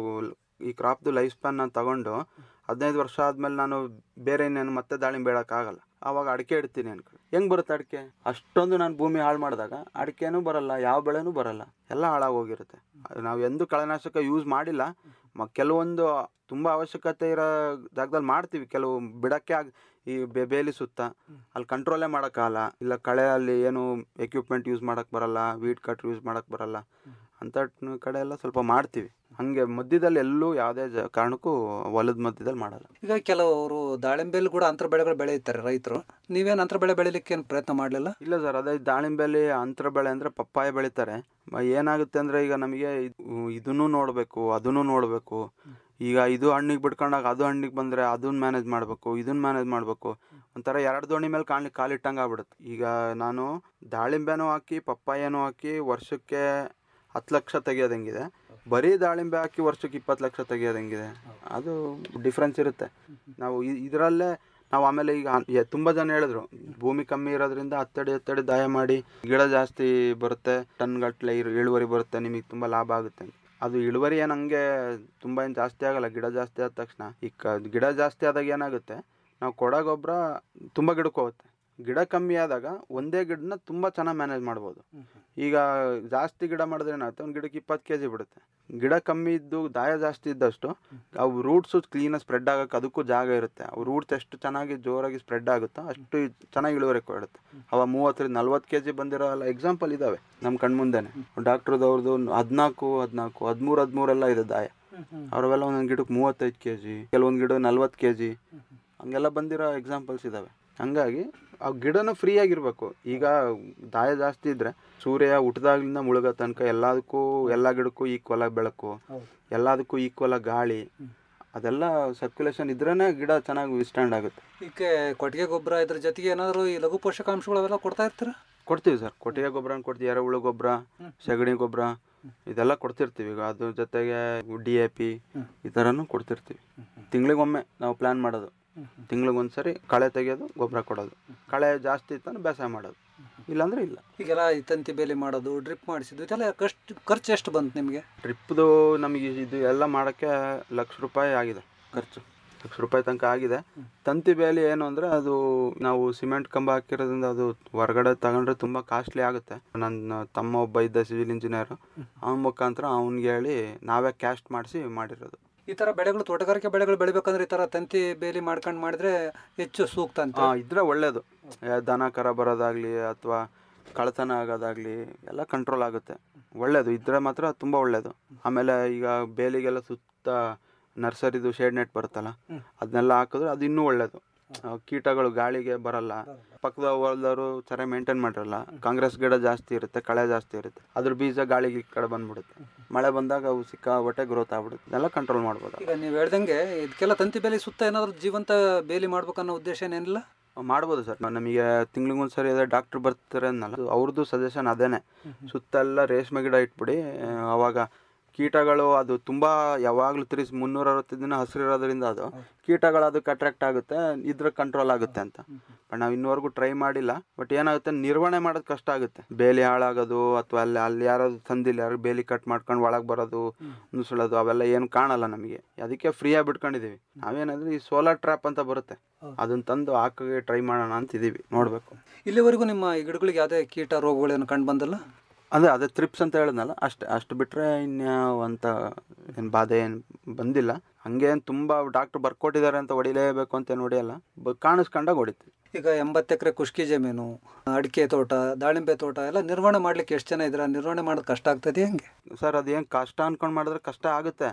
ಈ ಕ್ರಾಪ್ದು ಲೈಫ್ ಸ್ಪ್ಯಾನ್ ನಾನು ತಗೊಂಡು ಹದಿನೈದು ವರ್ಷ ಆದ್ಮೇಲೆ ನಾನು ಬೇರೆ ಇನ್ನೇನು ಮತ್ತೆ ದಾಳಿಂಬೆ ಬೆಳಕ್ಕಾಗಲ್ಲ ಆವಾಗ ಅಡಿಕೆ ಇಡ್ತೀನಿ ಅನ್ಕೊಳ್ಳಿ ಹೆಂಗ್ ಬರುತ್ತೆ ಅಡಿಕೆ ಅಷ್ಟೊಂದು ನಾನು ಭೂಮಿ ಹಾಳು ಮಾಡಿದಾಗ ಅಡಿಕೆನೂ ಬರಲ್ಲ ಯಾವ ಬೆಳೆನೂ ಬರಲ್ಲ ಎಲ್ಲ ಹಾಳಾಗೋಗಿರುತ್ತೆ ನಾವು ಎಂದು ಕಳೆನಾಶಕ ಯೂಸ್ ಮಾಡಿಲ್ಲ ಮ ಕೆಲವೊಂದು ತುಂಬ ಅವಶ್ಯಕತೆ ಇರೋ ಜಾಗದಲ್ಲಿ ಮಾಡ್ತೀವಿ ಕೆಲವು ಬಿಡಕ್ಕೆ ಆಗ ಈ ಬೆ- ಬೇಲಿ ಸುತ್ತ ಅಲ್ಲಿ ಕಂಟ್ರೋಲೇ ಮಾಡೋಕ್ಕಾಗಲ್ಲ ಇಲ್ಲ ಕಳೆ ಅಲ್ಲಿ ಏನು ಎಕ್ವಿಪ್ಮೆಂಟ್ ಯೂಸ್ ಮಾಡೋಕ್ಕೆ ಬರಲ್ಲ ವೀಡ್ ಕಟ್ ಯೂಸ್ ಮಾಡೋಕ್ಕೆ ಬರಲ್ಲ ಅಂಥ ಕಡೆ ಎಲ್ಲ ಸ್ವಲ್ಪ ಮಾಡ್ತೀವಿ ಹಾಗೆ ಮಧ್ಯದಲ್ಲಿ ಎಲ್ಲೂ ಯಾವುದೇ ಜ ಕಾರಣಕ್ಕೂ ಹೊಲದ ಮಧ್ಯದಲ್ಲಿ ಮಾಡಲ್ಲ ಈಗ ಕೆಲವರು ದಾಳಿಂಬೆಯಲ್ಲಿ ಕೂಡ ಅಂತರ ಬೆಳೆಗಳು ಬೆಳೆಯುತ್ತಾರೆ ರೈತರು ನೀವೇನು ಅಂತರ ಬೆಳೆ ಬೆಳಿಲಿಕ್ಕೆ ಏನು ಪ್ರಯತ್ನ ಮಾಡಲಿಲ್ಲ ಇಲ್ಲ ಸರ್ ಅದೇ ದಾಳಿಂಬೆಲಿ ಅಂತರ ಬೆಳೆ ಅಂದರೆ ಪಪ್ಪಾಯ ಬೆಳೀತಾರೆ ಮ- ಏನಾಗುತ್ತೆ ಅಂದರೆ ಈಗ ನಮಗೆ ಇದನ್ನು ನೋಡಬೇಕು ಅದನ್ನು ನೋಡಬೇಕು ಈಗ ಇದು ಹಣ್ಣಿಗೆ ಬಿಟ್ಕೊಂಡಾಗ ಅದು ಹಣ್ಣಿಗೆ ಬಂದರೆ ಅದನ್ನ ಮ್ಯಾನೇಜ್ ಮಾಡಬೇಕು ಇದನ್ನ ಮ್ಯಾನೇಜ್ ಮಾಡಬೇಕು ಒಂಥರ ಎರಡು ದೋಣಿ ಮೇಲೆ ಕಾಣ್ಲಿ ಕಾಲಿಟ್ಟಂಗೆ ಆಗ್ಬಿಡುತ್ತೆ ಈಗ ನಾನು ದಾಳಿಂಬೆನೂ ಹಾಕಿ ಪಪ್ಪಾಯನೂ ಹಾಕಿ ವರ್ಷಕ್ಕೆ ಹತ್ತು ಲಕ್ಷ ತೆಗಿಯೋದಂಗಿದೆ ಬರೀ ದಾಳಿಂಬೆ ಹಾಕಿ ವರ್ಷಕ್ಕೆ ಇಪ್ಪತ್ತು ಲಕ್ಷ ತೆಗಿಯೋದಂಗಿದೆ ಅದು ಡಿಫ್ರೆನ್ಸ್ ಇರುತ್ತೆ ನಾವು ಇದರಲ್ಲೇ ನಾವು ಆಮೇಲೆ ಈಗ ಯ- ತುಂಬ ಜನ ಹೇಳಿದ್ರು ಭೂಮಿ ಕಮ್ಮಿ ಇರೋದ್ರಿಂದ ಹತ್ತಡಿ ಹತ್ತಡಿ ದಾಯ ಮಾಡಿ ಗಿಡ ಜಾಸ್ತಿ ಬರುತ್ತೆ ಟನ್ ಗಟ್ಟಲೆ ಇಳುವರಿ ಬರುತ್ತೆ ನಿಮಗೆ ತುಂಬ ಲಾಭ ಆಗುತ್ತೆ ಅಂತ. ಅದು ಇಳುವರಿ ಏನು ಹಂಗೆ ತುಂಬ ಏನು ಜಾಸ್ತಿ ಆಗಲ್ಲ ಗಿಡ ಜಾಸ್ತಿ ಆದ ತಕ್ಷಣ ಈ ಕ ಗಿಡ ಜಾಸ್ತಿ ಆದಾಗ ಏನಾಗುತ್ತೆ ನಾವು ಕೊಡೋ ಗೊಬ್ಬರ ತುಂಬ ಗಿಡಕ್ಕೆ ಹೋಗುತ್ತೆ ಗಿಡ ಕಮ್ಮಿ ಆದಾಗ ಒಂದೇ ಗಿಡನ ತುಂಬ ಚೆನ್ನಾಗಿ ಮ್ಯಾನೇಜ್ ಮಾಡ್ಬೋದು ಈಗ ಜಾಸ್ತಿ ಗಿಡ ಮಾಡಿದ್ರೆ ಏನಾಗುತ್ತೆ ಒಂದು ಗಿಡಕ್ಕೆ ಇಪ್ಪತ್ತು ಕೆ ಜಿ ಬಿಡುತ್ತೆ ಗಿಡ ಕಮ್ಮಿ ಇದ್ದು ದಾಯ ಜಾಸ್ತಿ ಇದ್ದಷ್ಟು ಅವು ರೂಟ್ಸು ಕ್ಲೀನಾಗಿ ಸ್ಪ್ರೆಡ್ ಆಗೋಕ್ಕೆ ಅದಕ್ಕೂ ಜಾಗ ಇರುತ್ತೆ ಅವು ರೂಟ್ಸ್ ಎಷ್ಟು ಚೆನ್ನಾಗಿ ಜೋರಾಗಿ ಸ್ಪ್ರೆಡ್ ಆಗುತ್ತೋ ಅಷ್ಟು ಚೆನ್ನಾಗಿ ಇಳುವರಿ ಕೊಡುತ್ತೆ ಅವ ಮೂವತ್ತರಿಂದ ನಲ್ವತ್ತು ಕೆ ಜಿ ಬಂದಿರೋ ಎಲ್ಲ ಎಕ್ಸಾಂಪಲ್ ಇದ್ದಾವೆ ನಮ್ಮ ಕಣ್ಮುಂದೆನೆ ಡಾಕ್ಟ್ರದವ್ರದ್ದು ಹದಿನಾಲ್ಕು ಹದಿನಾಲ್ಕು ಹದಿಮೂರು ಹದಿಮೂರೆಲ್ಲ ಇದೆ ದಾಯ ಅವರೆಲ್ಲ ಒಂದೊಂದು ಗಿಡಕ್ಕೆ ಮೂವತ್ತೈದು ಕೆ ಜಿ ಕೆಲವೊಂದು ಗಿಡ ನಲ್ವತ್ತು ಕೆ ಜಿ ಹಂಗೆಲ್ಲ ಬಂದಿರೋ ಎಕ್ಸಾಂಪಲ್ಸ್ ಇದ್ದಾವೆ ಹಂಗಾಗಿ ಆ ಗಿಡನೂ ಫ್ರೀ ಆಗಿರ್ಬೇಕು ಈಗ ದಾಯ ಜಾಸ್ತಿ ಇದ್ರೆ ಸೂರ್ಯ ಹುಟ್ಟಿದಾಗ್ಲಿಂದ ಮುಳುಗೋ ತನಕ ಎಲ್ಲದಕ್ಕೂ ಎಲ್ಲ ಗಿಡಕ್ಕೂ ಈಕ್ವಲ್ ಆಗಿ ಬೆಳಕು ಎಲ್ಲದಕ್ಕೂ ಈಕ್ವಲ್ ಆಗಿ ಗಾಳಿ ಅದೆಲ್ಲ ಸರ್ಕ್ಯುಲೇಷನ್ ಇದ್ರೇನೆ ಗಿಡ ಚೆನ್ನಾಗಿ ವಿಸ್ಟ್ಯಾಂಡ್ ಆಗುತ್ತೆ ಈಗ ಕೊಟ್ಟಿಗೆ ಗೊಬ್ಬರ ಇದ್ರ ಜೊತೆಗೆ ಏನಾದರೂ ಈ ಲಘು ಪೋಷಕಾಂಶಗಳು ಅವೆಲ್ಲ ಕೊಡ್ತಾ ಇರ್ತೀರಾ ಕೊಡ್ತೀವಿ ಸರ್ ಕೊಟ್ಟಿಗೆ ಗೊಬ್ಬರ ಕೊಡ್ತೀವಿ ಎರೆಹುಳು ಗೊಬ್ಬರ ಸಗಣಿ ಗೊಬ್ಬರ ಇದೆಲ್ಲ ಕೊಡ್ತಿರ್ತೀವಿ ಈಗ ಅದ್ರ ಜೊತೆಗೆ ಡಿ ಎ ಪಿ ಈ ಥರನೂ ಕೊಡ್ತಿರ್ತೀವಿ ತಿಂಗಳಿಗೊಮ್ಮೆ ನಾವು ಪ್ಲ್ಯಾನ್ ಮಾಡೋದು ತಿಂಗಳಿಗೊಂದ್ಸರಿ ಕಳೆ ತೆಗೆಯೋದು ಗೊಬ್ಬರ ಕೊಡೋದು ಕಳೆ ಜಾಸ್ತಿ ಇತ್ತಂದ್ರೆ ಬೇಸಾಯ ಮಾಡೋದು ಇಲ್ಲಾಂದ್ರೆ ಇಲ್ಲ ಈಗೆಲ್ಲ ಈ ತಂತಿ ಬೇಲಿ ಮಾಡೋದು ಡ್ರಿಪ್ ಮಾಡಿಸಿದ್ದು ಇದೆಲ್ಲ ಕಷ್ಟು ಖರ್ಚು ಎಷ್ಟು ಬಂತು ನಿಮಗೆ ಟ್ರಿಪ್ದು ನಮಗೆ ಇದು ಎಲ್ಲ ಮಾಡೋಕ್ಕೆ ಲಕ್ಷ ರೂಪಾಯಿ ಆಗಿದೆ ಖರ್ಚು ಲಕ್ಷ ರೂಪಾಯಿ ತನಕ ಆಗಿದೆ ತಂತಿ ಬೇಲಿ ಏನು ಅಂದರೆ ಅದು ನಾವು ಸಿಮೆಂಟ್ ಕಂಬ ಹಾಕಿರೋದ್ರಿಂದ ಅದು ಹೊರಗಡೆ ತಗೊಂಡ್ರೆ ತುಂಬ ಕಾಸ್ಟ್ಲಿ ಆಗುತ್ತೆ ನನ್ನ ತಮ್ಮ ಒಬ್ಬ ಇದ್ದ ಸಿವಿಲ್ ಇಂಜಿನಿಯರು ಅವನ ಮುಖಾಂತರ ಅವ್ನಿಗೆ ಹೇಳಿ ನಾವೇ ಕ್ಯಾಸ್ಟ್ ಮಾಡಿಸಿ ಮಾಡಿರೋದು ಈ ಥರ ಬೆಳೆಗಳು ತೋಟಗಾರಿಕೆ ಬೆಳೆಗಳು ಬೆಳಿಬೇಕಂದ್ರೆ ಈ ಥರ ತಂತಿ ಬೇಲಿ ಮಾಡ್ಕೊಂಡು ಮಾಡಿದ್ರೆ ಹೆಚ್ಚು ಸೂಕ್ತ ಅಂತ ಹಾಂ ಇದ್ರೆ ಒಳ್ಳೇದು ಏ, ದನ ಕರ ಬರೋದಾಗ್ಲಿ ಅಥವಾ ಕಳ್ತನ ಆಗೋದಾಗ್ಲಿ ಎಲ್ಲ ಕಂಟ್ರೋಲ್ ಆಗುತ್ತೆ ಒಳ್ಳೇದು ಇದ್ರೆ ಮಾತ್ರ ತುಂಬ ಒಳ್ಳೇದು ಆಮೇಲೆ ಈಗ ಬೇಲಿಗೆಲ್ಲ ಸುತ್ತ ನರ್ಸರಿದು ಶೇಡ್ ನೆಟ್ ಬರುತ್ತಲ್ಲ ಅದನ್ನೆಲ್ಲ ಹಾಕಿದ್ರೆ ಅದು ಇನ್ನೂ ಒಳ್ಳೇದು ಆ, ಕೀಟಗಳು ಗಾಳಿಗೆ ಬರಲ್ಲ ಪಕ್ಕದ ಹೊಲದವರು ಸರಿ ಮೇಂಟೈನ್ ಮಾಡಿರಲ್ಲ ಕಾಂಗ್ರೆಸ್ ಗಿಡ ಜಾಸ್ತಿ ಇರುತ್ತೆ ಕಳೆ ಜಾಸ್ತಿ ಇರುತ್ತೆ ಅದ್ರ ಬೀಜ ಗಾಳಿಗೆ ಈ ಕಡೆ ಬಂದ್ಬಿಡುತ್ತೆ ಮಳೆ ಬಂದಾಗ ಅವು ಸಿಕ್ಕಾಬಟ್ಟೆ ಗ್ರೋತ್ ಆಗ್ಬಿಡುತ್ತೆ ಇದೆಲ್ಲ ಕಂಟ್ರೋಲ್ ಮಾಡ್ಬೋದು ಈಗ ನೀವು ಹೇಳ್ದಂಗೆ ಇದಕ್ಕೆಲ್ಲ ತಂತಿ ಬೇಲಿ ಸುತ್ತ ಏನಾದರೂ ಜೀವಂತ ಬೇಲಿ ಮಾಡ್ಬೇಕನ್ನೋ ಉದ್ದೇಶ ಏನೇನಿಲ್ಲ ಮಾಡ್ಬೋದು ಸರ್ ನಮಗೆ ತಿಂಗ್ಳಿಗೊಂದ್ಸರಿ ಅದೇ ಡಾಕ್ಟ್ರ್ ಬರ್ತಾರೆ ಅನ್ನಲ್ಲ ಅವ್ರದ್ದು ಸಜೆಷನ್ ಅದೇನೆ ಸುತ್ತೆಲ್ಲ ರೇಷ್ಮೆ ಗಿಡ ಇಟ್ಬಿಡಿ ಆ, ಅವಾಗ ಕೀಟಗಳು ಅದು ತುಂಬ ಯಾವಾಗಲೂ ತಿರ್ಸಿ ಮುನ್ನೂರ ಅರವತ್ತು ದಿನ ಹಸಿರಿರೋದ್ರಿಂದ ಅದು ಕೀಟಗಳು ಅದಕ್ಕೆ ಅಟ್ರಾಕ್ಟ್ ಆಗುತ್ತೆ ಇದ್ರ ಕಂಟ್ರೋಲ್ ಆಗುತ್ತೆ ಅಂತ ಬಟ್ ನಾವು ಇನ್ನೂವರೆಗೂ ಟ್ರೈ ಮಾಡಿಲ್ಲ ಬಟ್ ಏನಾಗುತ್ತೆ ನಿರ್ವಹಣೆ ಮಾಡೋದು ಕಷ್ಟ ಆಗುತ್ತೆ ಬೇಲಿ ಹಾಳಾಗೋದು ಅಥವಾ ಅಲ್ಲಿ ಅಲ್ಲಿ ಯಾರಾದ್ರು ತಂದಿಲ್ಲ ಯಾರು ಬೇಲಿ ಕಟ್ ಮಾಡ್ಕೊಂಡು ಒಳಗೆ ಬರೋದು ನುಸುಳೋದು ಅವೆಲ್ಲ ಏನು ಕಾಣಲ್ಲ ನಮಗೆ ಅದಕ್ಕೆ ಫ್ರೀಯಾಗಿ ಬಿಟ್ಕೊಂಡಿದ್ದೀವಿ ನಾವೇನಂದ್ರೆ ಈ ಸೋಲಾರ್ ಟ್ರ್ಯಾಪ್ ಅಂತ ಬರುತ್ತೆ ಅದನ್ನ ತಂದು ಹಾಕಕ್ಕೆ ಟ್ರೈ ಮಾಡೋಣ ಅಂತಿದ್ದೀವಿ ನೋಡಬೇಕು ಇಲ್ಲಿವರೆಗೂ ನಿಮ್ಮ ಈ ಗಿಡಗಳಿಗೆ ಯಾವುದೇ ಕೀಟ ರೋಗಗಳೇನು ಕಂಡು ಬಂದಿಲ್ಲ ಅದೇ ಅದೇ ತ್ರಿಪ್ಸ್ ಅಂತ ಹೇಳಿದ್ನಲ್ಲ ಅಷ್ಟೇ ಅಷ್ಟು ಬಿಟ್ಟರೆ ಇನ್ಯಾವ ಅಂತ ಏನು ಬಾಧೆ ಏನು ಬಂದಿಲ್ಲ ಹಂಗೇನು ತುಂಬ ಡಾಕ್ಟ್ರ್ ಬರ್ಕೊಟ್ಟಿದ್ದಾರೆ ಅಂತ ಹೊಡಿಲೇಬೇಕು ಅಂತ ಏನು ಹೊಡಿಯಲ್ಲ ಬ ಕಾಣಿಸ್ಕೊಂಡಾಗ ಹೊಡಿತೀವಿ ಈಗ ಎಂಬತ್ತು ಎಕರೆ ಕುಷ್ಕಿ ಜಮೀನು ಅಡಿಕೆ ತೋಟ ದಾಳಿಂಬೆ ತೋಟ ಎಲ್ಲ ನಿರ್ವಹಣೆ ಮಾಡ್ಲಿಕ್ಕೆ ಎಷ್ಟು ಜನ ಇದ್ರ ನಿರ್ವಹಣೆ ಮಾಡೋದು ಕಷ್ಟ ಆಗ್ತದೆ ಹೆಂಗೆ ಸರ್ ಅದೇನು ಕಷ್ಟ ಅನ್ಕೊಂಡು ಮಾಡಿದ್ರೆ ಕಷ್ಟ ಆಗುತ್ತೆ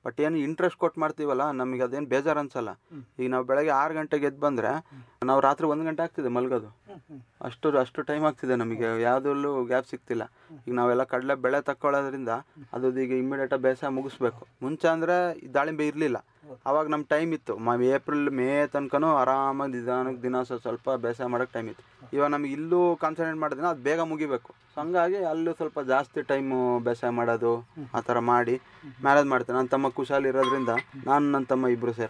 ಬಟ್ ಏನು ಇಂಟ್ರೆಸ್ಟ್ ಕೊಟ್ಟು ಮಾಡ್ತೀವಲ್ಲ ನಮಗೆ ಅದೇನು ಬೇಜಾರು ಅನ್ಸಲ್ಲ ಈಗ ನಾವು ಬೆಳಗ್ಗೆ ಆರು ಗಂಟೆಗೆ ಎದ್ದು ಬಂದರೆ ನಾವು ರಾತ್ರಿ ಒಂದು ಗಂಟೆ ಆಗ್ತಿದೆ ಮಲ್ಗೋದು ಅಷ್ಟು ಅಷ್ಟು ಟೈಮ್ ಆಗ್ತಿದೆ ನಮಗೆ ಯಾವುದರಲ್ಲೂ ಗ್ಯಾಪ್ ಸಿಗ್ತಿಲ್ಲ ಈಗ ನಾವೆಲ್ಲ ಕಡಲೆ ಬೆಳೆ ತಕ್ಕೊಳ್ಳೋದ್ರಿಂದ ಅದು ಈಗ ಇಮ್ಮಿಡಿಯೇಟಾಗಿ ಬೇಸಾಯ ಮುಗಿಸ್ಬೇಕು ಮುಂಚೆ ಅಂದರೆ ದಾಳಿಂಬೆ ಇರಲಿಲ್ಲ ಅವಾಗ ನಮ್ಮ ಟೈಮ್ ಇತ್ತು ಮ ಏಪ್ರಿಲ್ ಮೇ ತನಕನೂ ಆರಾಮಾಗಿ ನಿಧಾನಕ್ಕೆ ದಿನ ಸ್ವಲ್ಪ ಸ್ವಲ್ಪ ಬೇಸಾಯ ಮಾಡೋಕ್ಕೆ ಟೈಮ್ ಇತ್ತು ಇವಾಗ ನಮಗೆ ಇಲ್ಲೂ ಕಾನ್ಸಂಟ್ರೇಟ್ ಮಾಡಿದ್ರೆ ಅದು ಬೇಗ ಮುಗಿಬೇಕು ಸೊ ಹಂಗಾಗಿ ಅಲ್ಲೂ ಸ್ವಲ್ಪ ಜಾಸ್ತಿ ಟೈಮು ಬೇಸಾಯ ಮಾಡೋದು ಆ ಥರ ಮಾಡಿ ಮ್ಯಾನೇಜ್ ಮಾಡ್ತೇನೆ ನನ್ನ ತಮ್ಮ ಕುಶಾಲ್ ಇರೋದ್ರಿಂದ ನಾನು ನನ್ನ ತಮ್ಮ ಇಬ್ಬರು ಸೇರಿ